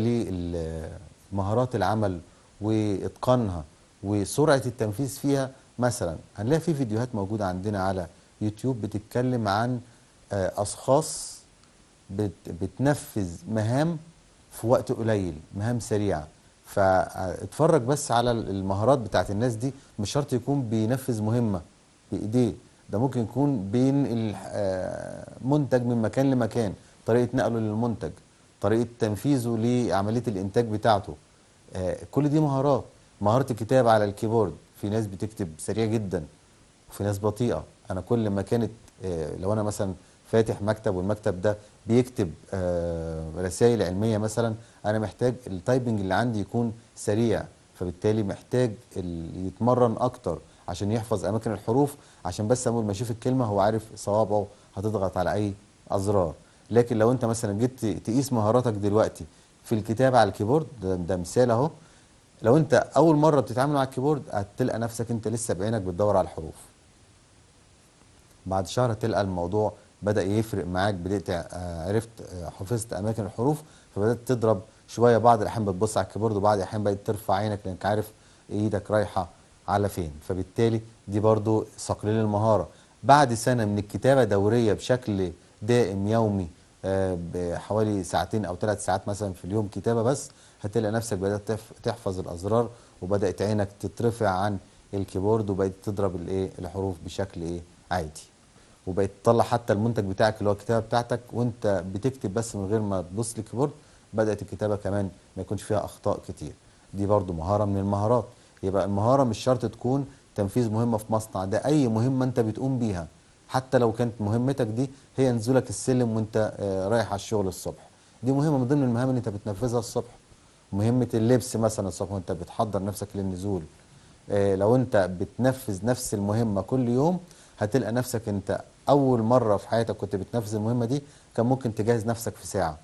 لمهارات العمل واتقانها وسرعه التنفيذ فيها مثلا هنلاقي في فيديوهات موجوده عندنا على يوتيوب بتتكلم عن آه، اشخاص بت بتنفذ مهام في وقت قليل مهام سريعه فاتفرج بس على المهارات بتاعت الناس دي مش شرط يكون بينفذ مهمه بايديه ده ممكن يكون بينقل آه، منتج من مكان لمكان طريقه نقله للمنتج طريقه تنفيذه لعمليه الانتاج بتاعته آه، كل دي مهارات مهاره الكتابه على الكيبورد في ناس بتكتب سريع جدا وفي ناس بطيئه انا كل ما كانت آه، لو انا مثلا فاتح مكتب والمكتب ده بيكتب رسائل علميه مثلا انا محتاج التايبنج اللي عندي يكون سريع فبالتالي محتاج ال- يتمرن اكتر عشان يحفظ اماكن الحروف عشان بس اول ما يشوف الكلمه هو عارف صوابعه هتضغط على اي ازرار لكن لو انت مثلا جيت تقيس مهاراتك دلوقتي في الكتابه على الكيبورد ده, ده مثال اهو لو انت اول مره بتتعامل مع الكيبورد هتلقى نفسك انت لسه بعينك بتدور على الحروف بعد شهر هتلقى الموضوع بدأ يفرق معاك بدأت آه، عرفت آه، حفظت أماكن الحروف فبدأت تضرب شوية بعض الأحيان بتبص على الكيبورد وبعض الأحيان بقيت ترفع عينك لأنك عارف إيدك رايحة على فين فبالتالي دي برضو صقليل المهارة بعد سنة من الكتابة دورية بشكل دائم يومي آه، بحوالي ساعتين أو ثلاث ساعات مثلا في اليوم كتابة بس هتلاقي نفسك بدأت تف- تحفظ الأزرار وبدأت عينك تترفع عن الكيبورد وبقيت تضرب الإيه الحروف بشكل إيه عادي وبقيت تطلع حتى المنتج بتاعك اللي هو الكتابه بتاعتك وانت بتكتب بس من غير ما تبص للكيبورد بدات الكتابه كمان ما يكونش فيها اخطاء كتير دي برضو مهاره من المهارات يبقى المهاره مش شرط تكون تنفيذ مهمه في مصنع ده اي مهمه انت بتقوم بيها حتى لو كانت مهمتك دي هي نزولك السلم وانت آه، رايح على الشغل الصبح دي مهمه من ضمن المهام اللي انت بتنفذها الصبح مهمه اللبس مثلا الصبح وانت بتحضر نفسك للنزول آه، لو انت بتنفذ نفس المهمه كل يوم هتلقى نفسك انت اول مره في حياتك كنت بتنفذ المهمه دي كان ممكن تجهز نفسك في ساعه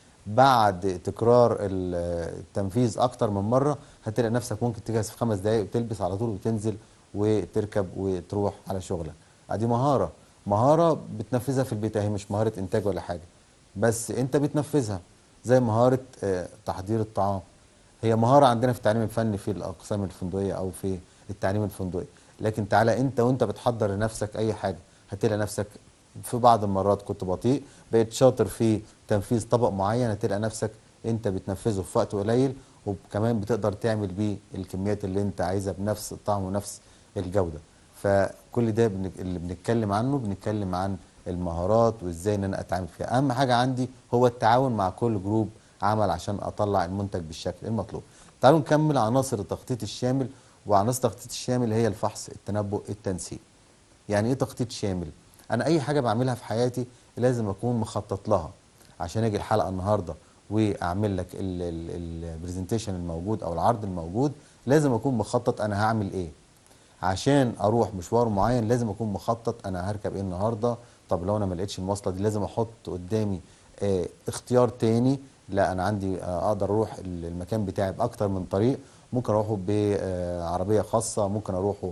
بعد تكرار ال- التنفيذ اكتر من مره هتلاقي نفسك ممكن تجهز في خمس دقائق وتلبس على طول وتنزل وتركب وتروح على شغلك ادي مهاره مهاره بتنفذها في البيت اهي مش مهاره انتاج ولا حاجه بس انت بتنفذها زي مهاره آه، تحضير الطعام هي مهاره عندنا في التعليم الفني في الاقسام الفندقيه او في التعليم الفندقي لكن تعالى انت وانت بتحضر لنفسك اي حاجه هتلاقي نفسك في بعض المرات كنت بطيء بقيت شاطر في تنفيذ طبق معين هتلاقي نفسك انت بتنفذه في وقت قليل وكمان بتقدر تعمل بيه الكميات اللي انت عايزها بنفس الطعم ونفس الجوده فكل ده بن- اللي بنتكلم عنه بنتكلم عن المهارات وازاي ان انا اتعامل فيها اهم حاجه عندي هو التعاون مع كل جروب عمل عشان اطلع المنتج بالشكل المطلوب تعالوا نكمل عناصر التخطيط الشامل وعناصر التخطيط الشامل هي الفحص التنبؤ التنسيق يعني ايه تخطيط شامل انا اي حاجه بعملها في حياتي لازم اكون مخطط لها عشان اجي الحلقه النهارده واعمل لك البرزنتيشن الموجود او العرض الموجود لازم اكون مخطط انا هعمل ايه عشان اروح مشوار معين لازم اكون مخطط انا هركب ايه النهارده طب لو انا ما لقيتش المواصله دي لازم احط قدامي آه اختيار تاني لا انا عندي آه اقدر اروح ال- المكان بتاعي باكتر من طريق ممكن اروحه بعربيه خاصه ممكن اروحه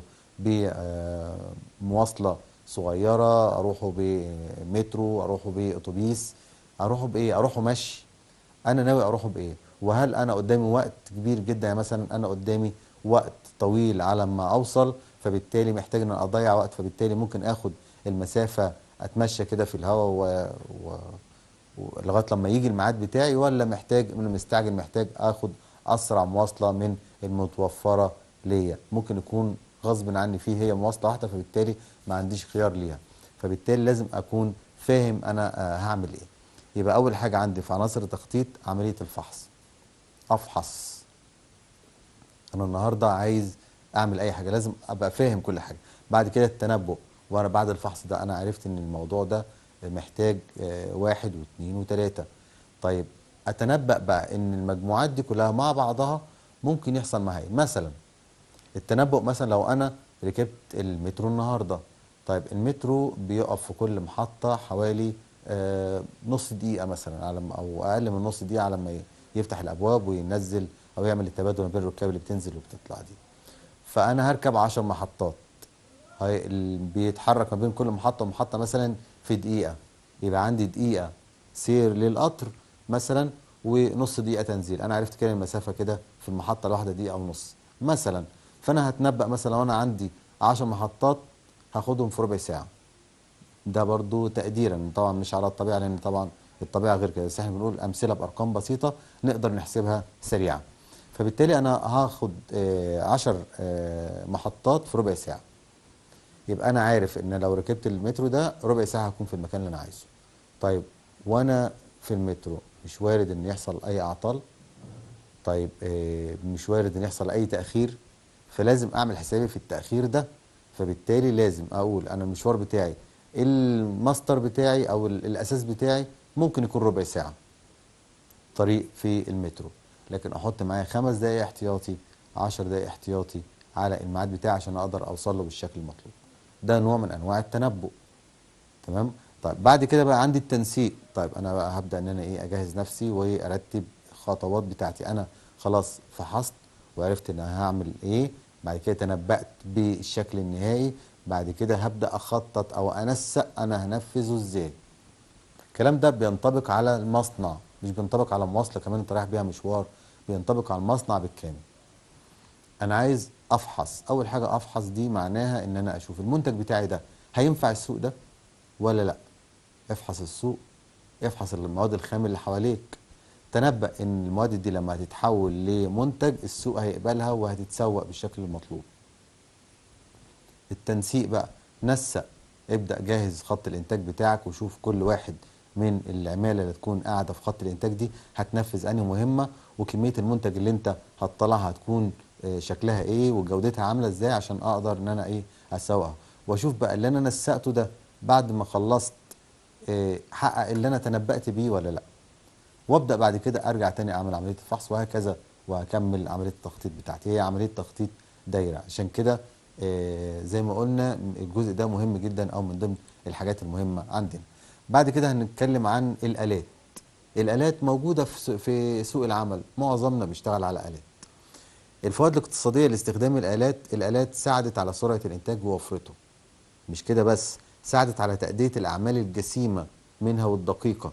بمواصله صغيره اروحه بمترو اروحه باتوبيس اروحه بايه اروحه مشي انا ناوي اروحه بايه وهل انا قدامي وقت كبير جدا يعني مثلا انا قدامي وقت طويل على ما اوصل فبالتالي محتاج ان أنا اضيع وقت فبالتالي ممكن اخد المسافه اتمشى كده في الهواء و... و... و- لغايه لما يجي الميعاد بتاعي ولا محتاج من مستعجل محتاج اخد اسرع مواصله من المتوفره ليا ممكن يكون غصب عني فيه هي مواصله واحده فبالتالي ما عنديش خيار ليها فبالتالي لازم اكون فاهم انا آه، هعمل ايه يبقى اول حاجه عندي في عناصر التخطيط عمليه الفحص افحص انا النهارده عايز اعمل اي حاجه لازم ابقى فاهم كل حاجه بعد كده التنبؤ وانا بعد الفحص ده انا عرفت ان الموضوع ده محتاج آه، واحد واثنين وثلاثه طيب اتنبأ بقى ان المجموعات دي كلها مع بعضها ممكن يحصل معايا إيه؟ مثلا التنبؤ مثلا لو انا ركبت المترو النهارده طيب المترو بيقف في كل محطه حوالي آه، نص دقيقه مثلا على ما- او اقل من نص دقيقه على ما ي- يفتح الابواب وينزل او يعمل التبادل ما بين الركاب اللي بتنزل وبتطلع دي فانا هركب 10 محطات هي ال- بيتحرك ما بين كل محطه ومحطه مثلا في دقيقه يبقى عندي دقيقه سير للقطر مثلا ونص دقيقه تنزيل انا عرفت كده المسافه كده في المحطه الواحده دقيقه ونص مثلا فانا هتنبأ مثلا لو انا عندي 10 محطات هاخدهم في ربع ساعه ده برضو تقديرا طبعا مش على الطبيعه لان طبعا الطبيعه غير كده بس احنا بنقول امثله بارقام بسيطه نقدر نحسبها سريعا فبالتالي انا هاخد 10 محطات في ربع ساعه يبقى انا عارف ان لو ركبت المترو ده ربع ساعه هكون في المكان اللي انا عايزه طيب وانا في المترو مش وارد ان يحصل اي اعطال طيب آه، مش وارد ان يحصل اي تاخير فلازم اعمل حسابي في التاخير ده فبالتالي لازم اقول انا المشوار بتاعي الماستر بتاعي او ال- الاساس بتاعي ممكن يكون ربع ساعه طريق في المترو لكن احط معايا خمس دقايق احتياطي عشر دقايق احتياطي على الميعاد بتاعي عشان اقدر اوصل له بالشكل المطلوب ده نوع من انواع التنبؤ تمام طيب بعد كده بقى عندي التنسيق طيب انا بقى هبدا ان انا ايه اجهز نفسي وارتب خطوات بتاعتي انا خلاص فحصت وعرفت ان انا هعمل ايه بعد كده تنبأت بالشكل النهائي بعد كده هبدا اخطط او انسق انا هنفذه ازاي الكلام ده بينطبق على المصنع مش بينطبق على مواصله كمان انت رايح بيها مشوار بينطبق على المصنع بالكامل انا عايز افحص اول حاجه افحص دي معناها ان انا اشوف المنتج بتاعي ده هينفع السوق ده ولا لا افحص السوق افحص المواد الخام اللي حواليك تنبأ ان المواد دي لما هتتحول لمنتج السوق هيقبلها وهتتسوق بالشكل المطلوب التنسيق بقى نسق ابدأ جهز خط الانتاج بتاعك وشوف كل واحد من العمالة اللي تكون قاعدة في خط الانتاج دي هتنفذ انهي مهمة وكمية المنتج اللي انت هتطلعها هتكون آه، شكلها ايه وجودتها عاملة ازاي عشان اقدر ان انا ايه اسوقها واشوف بقى اللي انا نسقته ده بعد ما خلصت آه، حقق اللي انا تنبأت بيه ولا لا وابدا بعد كده ارجع تاني اعمل عمليه الفحص وهكذا وهكمل عمليه التخطيط بتاعتي هي عمليه تخطيط دايره عشان كده آه، زي ما قلنا الجزء ده مهم جدا او من ضمن الحاجات المهمه عندنا بعد كده هنتكلم عن الالات الالات موجوده في سوق- في سوق العمل معظمنا بيشتغل على الات الفوائد الاقتصاديه لاستخدام الالات الالات ساعدت على سرعه الانتاج ووفرته مش كده بس ساعدت على تأدية الأعمال الجسيمة منها والدقيقة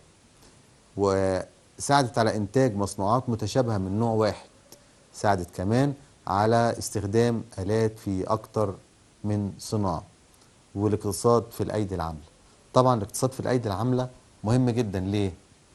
وساعدت على إنتاج مصنوعات متشابهة من نوع واحد ساعدت كمان على استخدام آلات في أكتر من صناعة والاقتصاد في الأيدي العاملة طبعا الاقتصاد في الأيدي العاملة مهم جدا ليه؟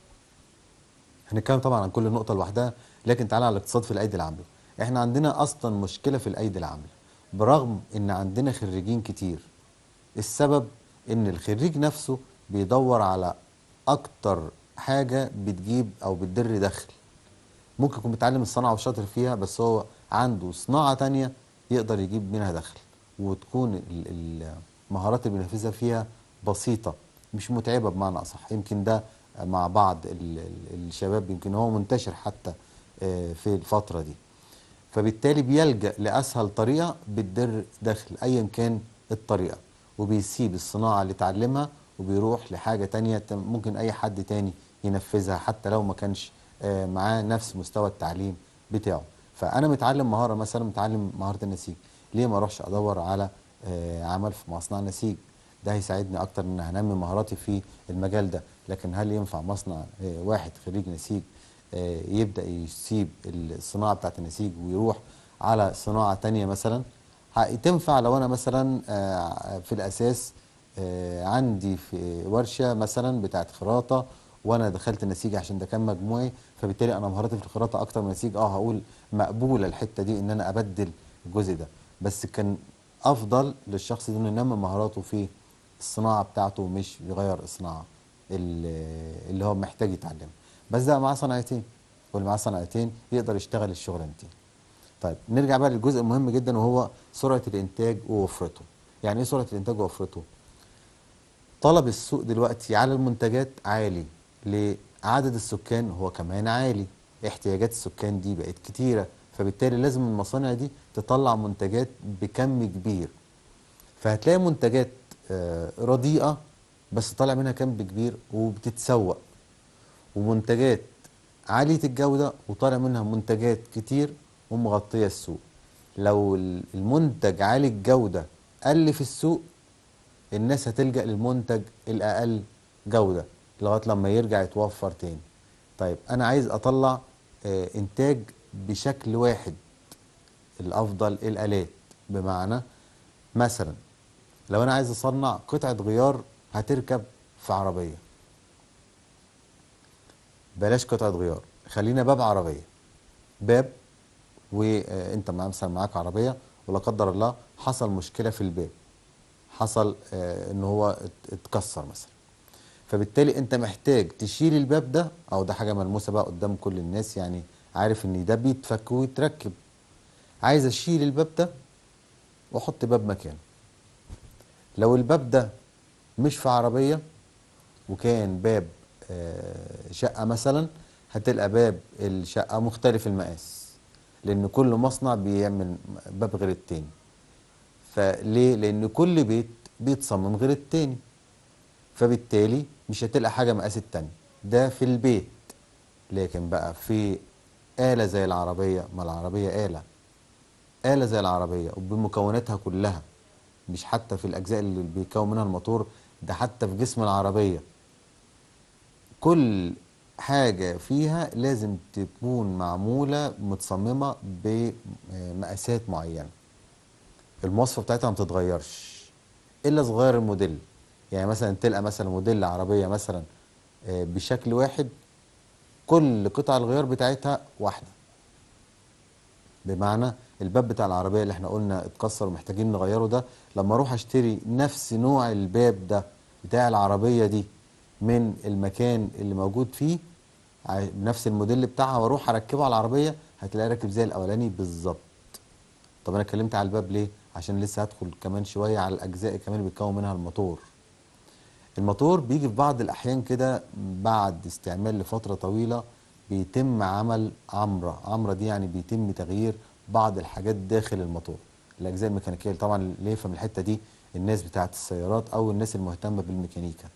هنتكلم طبعا عن كل نقطة لوحدها لكن تعالى على الاقتصاد في الأيدي العاملة احنا عندنا أصلا مشكلة في الأيدي العاملة برغم إن عندنا خريجين كتير السبب ان الخريج نفسه بيدور على اكتر حاجة بتجيب او بتدر دخل ممكن يكون بيتعلم الصنعة وشاطر فيها بس هو عنده صناعة تانية يقدر يجيب منها دخل وتكون ال- ال- المهارات اللي بينفذها فيها بسيطة مش متعبة بمعنى أصح يمكن ده مع بعض ال- ال- الشباب يمكن هو منتشر حتى آه، في الفترة دي فبالتالي بيلجأ لأسهل طريقة بتدر دخل أيا كان الطريقة وبيسيب الصناعة اللي اتعلمها وبيروح لحاجة تانية تم- ممكن أي حد تاني ينفذها حتى لو ما كانش آه، معاه نفس مستوى التعليم بتاعه فأنا متعلم مهارة مثلا متعلم مهارة النسيج ليه ما أروحش أدور على آه، عمل في مصنع نسيج ده هيساعدني أكتر إن هنمي مهاراتي في المجال ده لكن هل ينفع مصنع آه، واحد خريج نسيج آه، يبدأ يسيب الصناعة بتاعت النسيج ويروح على صناعة تانية مثلا ه- تنفع لو أنا مثلا آه، في الأساس آه، عندي في ورشة مثلا بتاعت خراطة وأنا دخلت النسيج عشان ده كان مجموعي فبالتالي أنا مهاراتي في الخراطة أكتر من النسيج أه هقول مقبولة الحتة دي إن أنا أبدل الجزء ده بس كان أفضل للشخص ده إنه ينمي مهاراته في الصناعة بتاعته مش يغير الصناعة اللي اللي هو محتاج يتعلمها بس ده معاه صنعتين واللي معاه صنعتين يقدر يشتغل الشغلانتين طيب نرجع بقى للجزء المهم جدا وهو سرعة الإنتاج ووفرته يعني إيه سرعة الإنتاج ووفرته؟ طلب السوق دلوقتي على المنتجات عالي لعدد السكان هو كمان عالي احتياجات السكان دي بقت كتيرة فبالتالي لازم المصانع دي تطلع منتجات بكم كبير فهتلاقي منتجات آه، رديئة بس طالع منها كم كبير وبتتسوق ومنتجات عالية الجودة وطالع منها منتجات كتير ومغطية السوق لو ال- المنتج عالي الجودة قل في السوق الناس هتلجأ للمنتج الأقل جودة لغاية لما يرجع يتوفر تاني طيب أنا عايز أطلع آه، إنتاج بشكل واحد الأفضل الآلات بمعنى مثلا لو أنا عايز أصنع قطعة غيار هتركب في عربية بلاش قطعة غيار خلينا باب عربية باب وانت مع مثلا معاك عربية ولا قدر الله حصل مشكلة في الباب حصل آه، ان هو ات- اتكسر مثلا فبالتالي انت محتاج تشيل الباب ده او ده حاجه ملموسه بقى قدام كل الناس يعني عارف ان ده بيتفك ويتركب عايز اشيل الباب ده واحط باب مكانه لو الباب ده مش في عربيه وكان باب آه، شقه مثلا هتلقى باب الشقه مختلف المقاس لان كل مصنع بيعمل باب غير التاني فليه لان كل بيت بيتصمم غير التاني فبالتالي مش هتلقى حاجه مقاس التاني ده في البيت لكن بقى في آلة زي العربية ما العربية آلة آلة زي العربية وبمكوناتها كلها مش حتى في الأجزاء اللي بيكون منها الموتور ده حتى في جسم العربية كل حاجة فيها لازم تكون معمولة متصممة بمقاسات معينة المواصفة بتاعتها ما بتتغيرش إلا صغير الموديل يعني مثلا تلقى مثلا موديل عربية مثلا آه، بشكل واحد كل قطع الغيار بتاعتها واحدة بمعنى الباب بتاع العربية اللي احنا قلنا اتكسر ومحتاجين نغيره ده لما اروح اشتري نفس نوع الباب ده بتاع العربية دي من المكان اللي موجود فيه ع- بنفس الموديل بتاعها واروح اركبه على العربية هتلاقيه راكب زي الاولاني بالظبط طب انا اتكلمت على الباب ليه عشان لسه هدخل كمان شوية على الاجزاء كمان اللي بيتكون منها الموتور الموتور بيجي في بعض الأحيان كده بعد استعمال لفترة طويلة بيتم عمل عمرة عمرة دي يعني بيتم تغيير بعض الحاجات داخل الموتور الأجزاء الميكانيكية طبعا اللي يفهم الحتة دي الناس بتاعت السيارات أو الناس المهتمة بالميكانيكا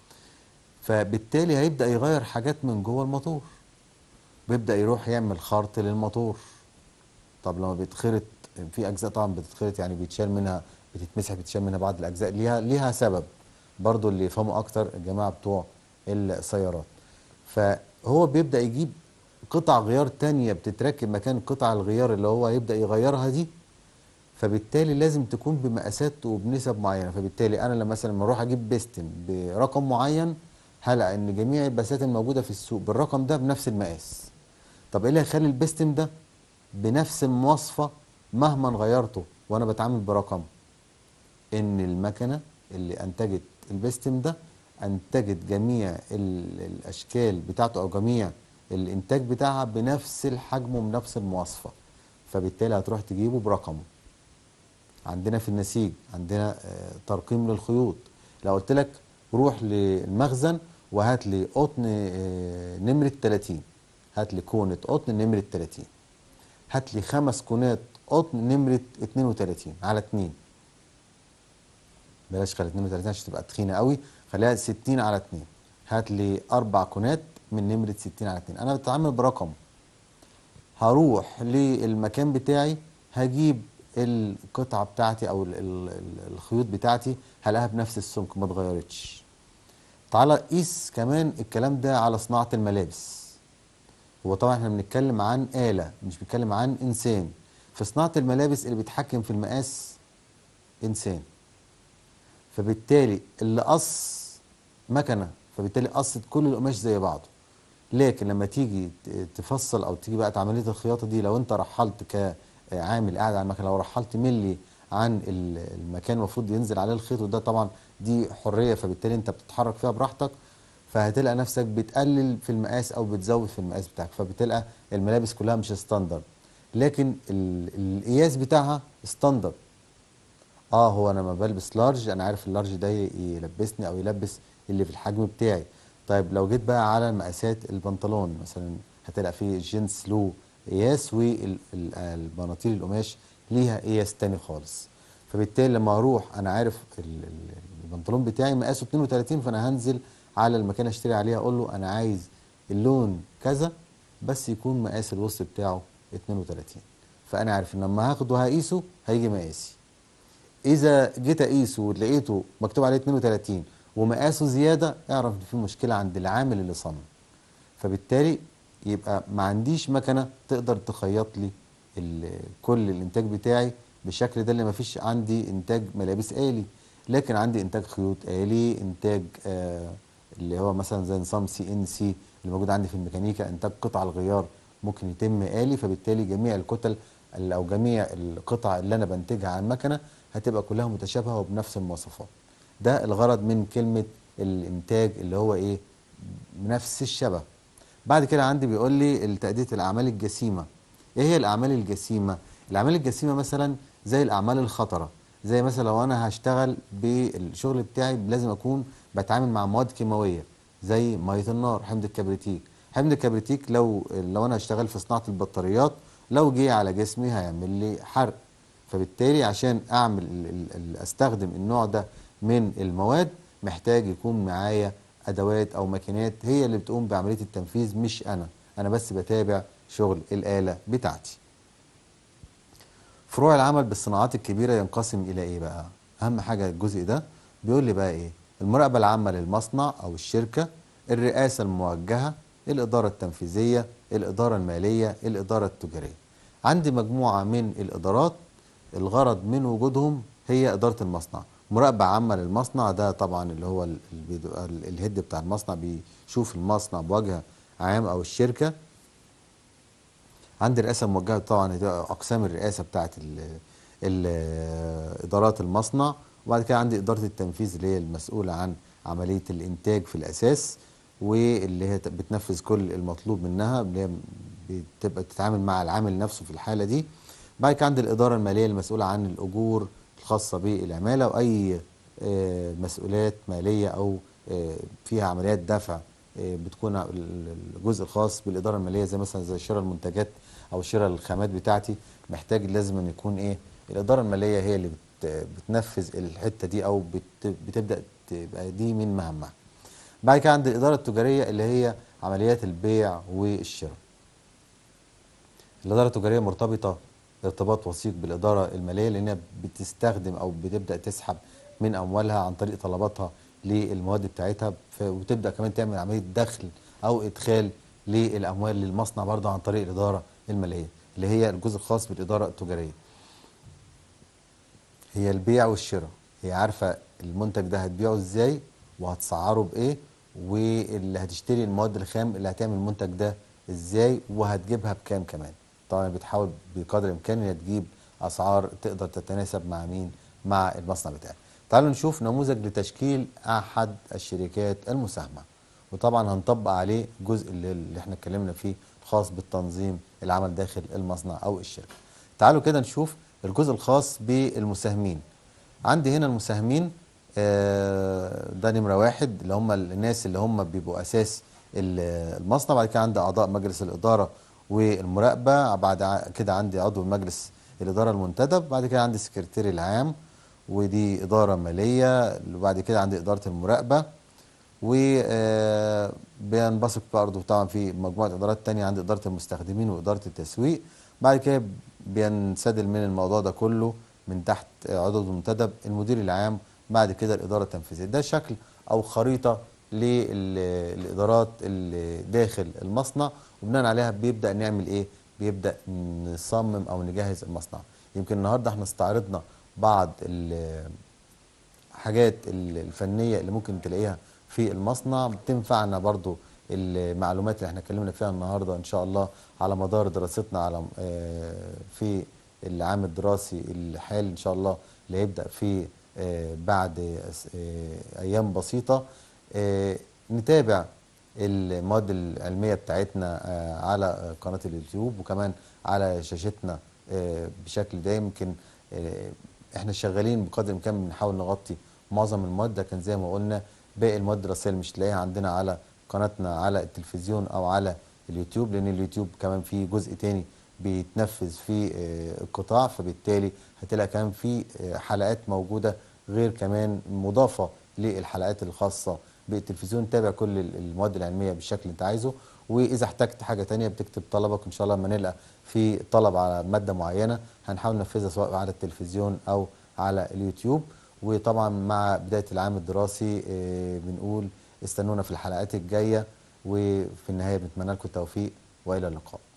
فبالتالي هيبدأ يغير حاجات من جوه الموتور بيبدأ يروح يعمل خرط للموتور طب لما بيتخرط في اجزاء طبعا بتتخرط يعني بيتشال منها بتتمسح بتشال منها بعض الاجزاء ليها ليها سبب برضو اللي يفهموا اكتر الجماعه بتوع السيارات فهو بيبدا يجيب قطع غيار تانية بتتركب مكان قطع الغيار اللي هو يبدا يغيرها دي فبالتالي لازم تكون بمقاسات وبنسب معينه فبالتالي انا لما مثلا لما اروح اجيب بيستم برقم معين هلقى ان جميع البسات الموجوده في السوق بالرقم ده بنفس المقاس طب ايه اللي هيخلي البيستم ده بنفس المواصفه مهما غيرته وانا بتعامل برقم ان المكنه اللي انتجت البيستم ده انتجت جميع ال- الاشكال بتاعته او جميع الانتاج بتاعها بنفس الحجم وبنفس المواصفه فبالتالي هتروح تجيبه برقمه عندنا في النسيج عندنا آه، ترقيم للخيوط لو قلت لك روح للمخزن وهات لي قطن آه، نمره 30 هات لي كونه قطن نمره 30 هات لي خمس كونات قطن نمره 32 على 2 بلاش خلي 32 عشان تبقى تخينه قوي خليها 60 على 2 هات لي اربع كونات من نمره 60 على 2 انا بتعامل برقم هروح للمكان بتاعي هجيب القطعه بتاعتي او ال- ال- ال- الخيوط بتاعتي هلاقيها بنفس السمك ما اتغيرتش تعالى قيس كمان الكلام ده على صناعه الملابس هو طبعا احنا بنتكلم عن آلة مش بنتكلم عن إنسان في صناعة الملابس اللي بيتحكم في المقاس إنسان فبالتالي اللي قص مكنة فبالتالي قصت كل القماش زي بعضه لكن لما تيجي ت- تفصل او تيجي بقى عمليه الخياطه دي لو انت رحلت كعامل قاعد على المكنه لو رحلت ملي عن ال- المكان المفروض ينزل عليه الخيط وده طبعا دي حريه فبالتالي انت بتتحرك فيها براحتك فهتلقى نفسك بتقلل في المقاس او بتزود في المقاس بتاعك فبتلقى الملابس كلها مش ستاندرد لكن ال- القياس بتاعها ستاندرد اه هو انا لما بلبس لارج انا عارف اللارج ده ي- يلبسني او يلبس اللي في الحجم بتاعي طيب لو جيت بقى على مقاسات البنطلون مثلا هتلاقي فيه الجينز له قياس والبناطيل القماش ليها قياس تاني خالص فبالتالي لما اروح انا عارف ال- ال- البنطلون بتاعي مقاسه 32 فانا هنزل على المكان اشتري عليه اقول له انا عايز اللون كذا بس يكون مقاس الوسط بتاعه 32 فانا عارف ان لما هاخده هقيسه هيجي مقاسي اذا جيت اقيسه ولقيته مكتوب عليه 32 ومقاسه زياده اعرف ان في مشكله عند العامل اللي صنع فبالتالي يبقى ما عنديش مكنه تقدر تخيط لي ال- كل الانتاج بتاعي بالشكل ده اللي ما فيش عندي انتاج ملابس آلي لكن عندي انتاج خيوط آلي انتاج آه اللي هو مثلا زي نظام سي ان سي اللي موجود عندي في الميكانيكا انتاج قطع الغيار ممكن يتم آلي فبالتالي جميع الكتل ال- او جميع القطع اللي انا بنتجها على المكنه هتبقى كلها متشابهه وبنفس المواصفات ده الغرض من كلمه الانتاج اللي هو ايه بنفس الشبه بعد كده عندي بيقول لي تأدية الأعمال الجسيمة إيه هي الأعمال الجسيمة؟ الأعمال الجسيمة مثلا زي الأعمال الخطرة زي مثلا لو أنا هشتغل بالشغل بتاعي لازم أكون بتعامل مع مواد كيماوية زي مية النار حمض الكبريتيك حمض الكبريتيك لو لو أنا هشتغل في صناعة البطاريات لو جه على جسمي هيعمل لي حرق فبالتالي عشان أعمل ال- ال- ال- أستخدم النوع ده من المواد محتاج يكون معايا ادوات او ماكينات هي اللي بتقوم بعمليه التنفيذ مش انا انا بس بتابع شغل الاله بتاعتي فروع العمل بالصناعات الكبيره ينقسم الى ايه بقى اهم حاجه الجزء ده بيقول لي بقى ايه المراقبه العامه للمصنع او الشركه الرئاسه الموجهه الاداره التنفيذيه الاداره الماليه الاداره التجاريه عندي مجموعه من الادارات الغرض من وجودهم هي اداره المصنع مراقبه عامه للمصنع ده طبعا اللي هو ال- ال- بيبقى ال- الهيد بتاع المصنع بيشوف المصنع بوجه عام او الشركه عندي رئاسه موجهه طبعا هي اقسام الرئاسه بتاعت ال- ال- ادارات المصنع وبعد كده عندي اداره التنفيذ اللي هي المسؤوله عن عمليه الانتاج في الاساس واللي هي بتنفذ كل المطلوب منها اللي هي بتبقى تتعامل مع العامل نفسه في الحاله دي بعد كده عندي الاداره الماليه المسؤوله عن الاجور الخاصه بالعماله واي آه، مسؤوليات ماليه او آه، فيها عمليات دفع آه، بتكون ال- الجزء الخاص بالاداره الماليه زي مثلا زي شراء المنتجات او شراء الخامات بتاعتي محتاج لازم أن يكون ايه الاداره الماليه هي اللي بت- بتنفذ الحته دي او بت- بتبدا تبقى دي من مهامها بعد كده عندي الاداره التجاريه اللي هي عمليات البيع والشراء الإدارة التجارية مرتبطة ارتباط وثيق بالإدارة المالية لأنها بتستخدم أو بتبدأ تسحب من أموالها عن طريق طلباتها للمواد بتاعتها ف- وتبدأ كمان تعمل عملية دخل أو إدخال للأموال للمصنع برضه عن طريق الإدارة المالية اللي هي الجزء الخاص بالإدارة التجارية هي البيع والشراء هي عارفة المنتج ده هتبيعه ازاي وهتسعره بايه واللي هتشتري المواد الخام اللي هتعمل المنتج ده ازاي وهتجيبها بكام كمان طبعا بتحاول بقدر الامكان انها تجيب اسعار تقدر تتناسب مع مين مع المصنع بتاعك تعالوا نشوف نموذج لتشكيل احد الشركات المساهمه وطبعا هنطبق عليه الجزء اللي, اللي احنا اتكلمنا فيه الخاص بالتنظيم العمل داخل المصنع او الشركه تعالوا كده نشوف الجزء الخاص بالمساهمين عندي هنا المساهمين آه، ده نمرة واحد اللي هم الناس اللي هم بيبقوا أساس ال- المصنع بعد كده عندي أعضاء مجلس الإدارة والمراقبة بعد ع- كده عندي عضو مجلس الإدارة المنتدب بعد كده عندي السكرتير العام ودي إدارة مالية وبعد كده عندي إدارة المراقبة وبينبثق برضه طبعا في مجموعة إدارات تانية عندي إدارة المستخدمين وإدارة التسويق بعد كده بينسدل من الموضوع ده كله من تحت عضو المنتدب المدير العام بعد كده الإدارة التنفيذية ده شكل أو خريطة للإدارات اللي داخل المصنع وبناء عليها بيبدأ نعمل إيه؟ بيبدأ نصمم أو نجهز المصنع يمكن النهاردة احنا استعرضنا بعض ال- حاجات ال- الفنية اللي ممكن تلاقيها في المصنع بتنفعنا برضو المعلومات اللي احنا اتكلمنا فيها النهاردة ان شاء الله على مدار دراستنا على آه، في العام الدراسي الحالي ان شاء الله اللي هيبدأ في آه، بعد أس- آه، ايام بسيطة آه، نتابع المواد العلمية بتاعتنا آه، على قناة اليوتيوب وكمان على شاشتنا آه، بشكل دايم يمكن آه، احنا شغالين بقدر الامكان بنحاول نغطي معظم المواد لكن زي ما قلنا باقي المواد الدراسيه اللي مش تلاقيها عندنا على قناتنا على التلفزيون او على اليوتيوب لان اليوتيوب كمان فيه جزء تاني بيتنفذ في آه، القطاع فبالتالي هتلاقي كمان في آه، حلقات موجوده غير كمان مضافه للحلقات الخاصه بالتلفزيون تابع كل ال- المواد العلميه بالشكل اللي انت عايزه واذا احتجت حاجه تانية بتكتب طلبك ان شاء الله لما نلقى في طلب على ماده معينه هنحاول ننفذها سواء على التلفزيون او على اليوتيوب وطبعا مع بدايه العام الدراسي آه، بنقول استنونا في الحلقات الجايه وفي النهايه بنتمنى لكم التوفيق والى اللقاء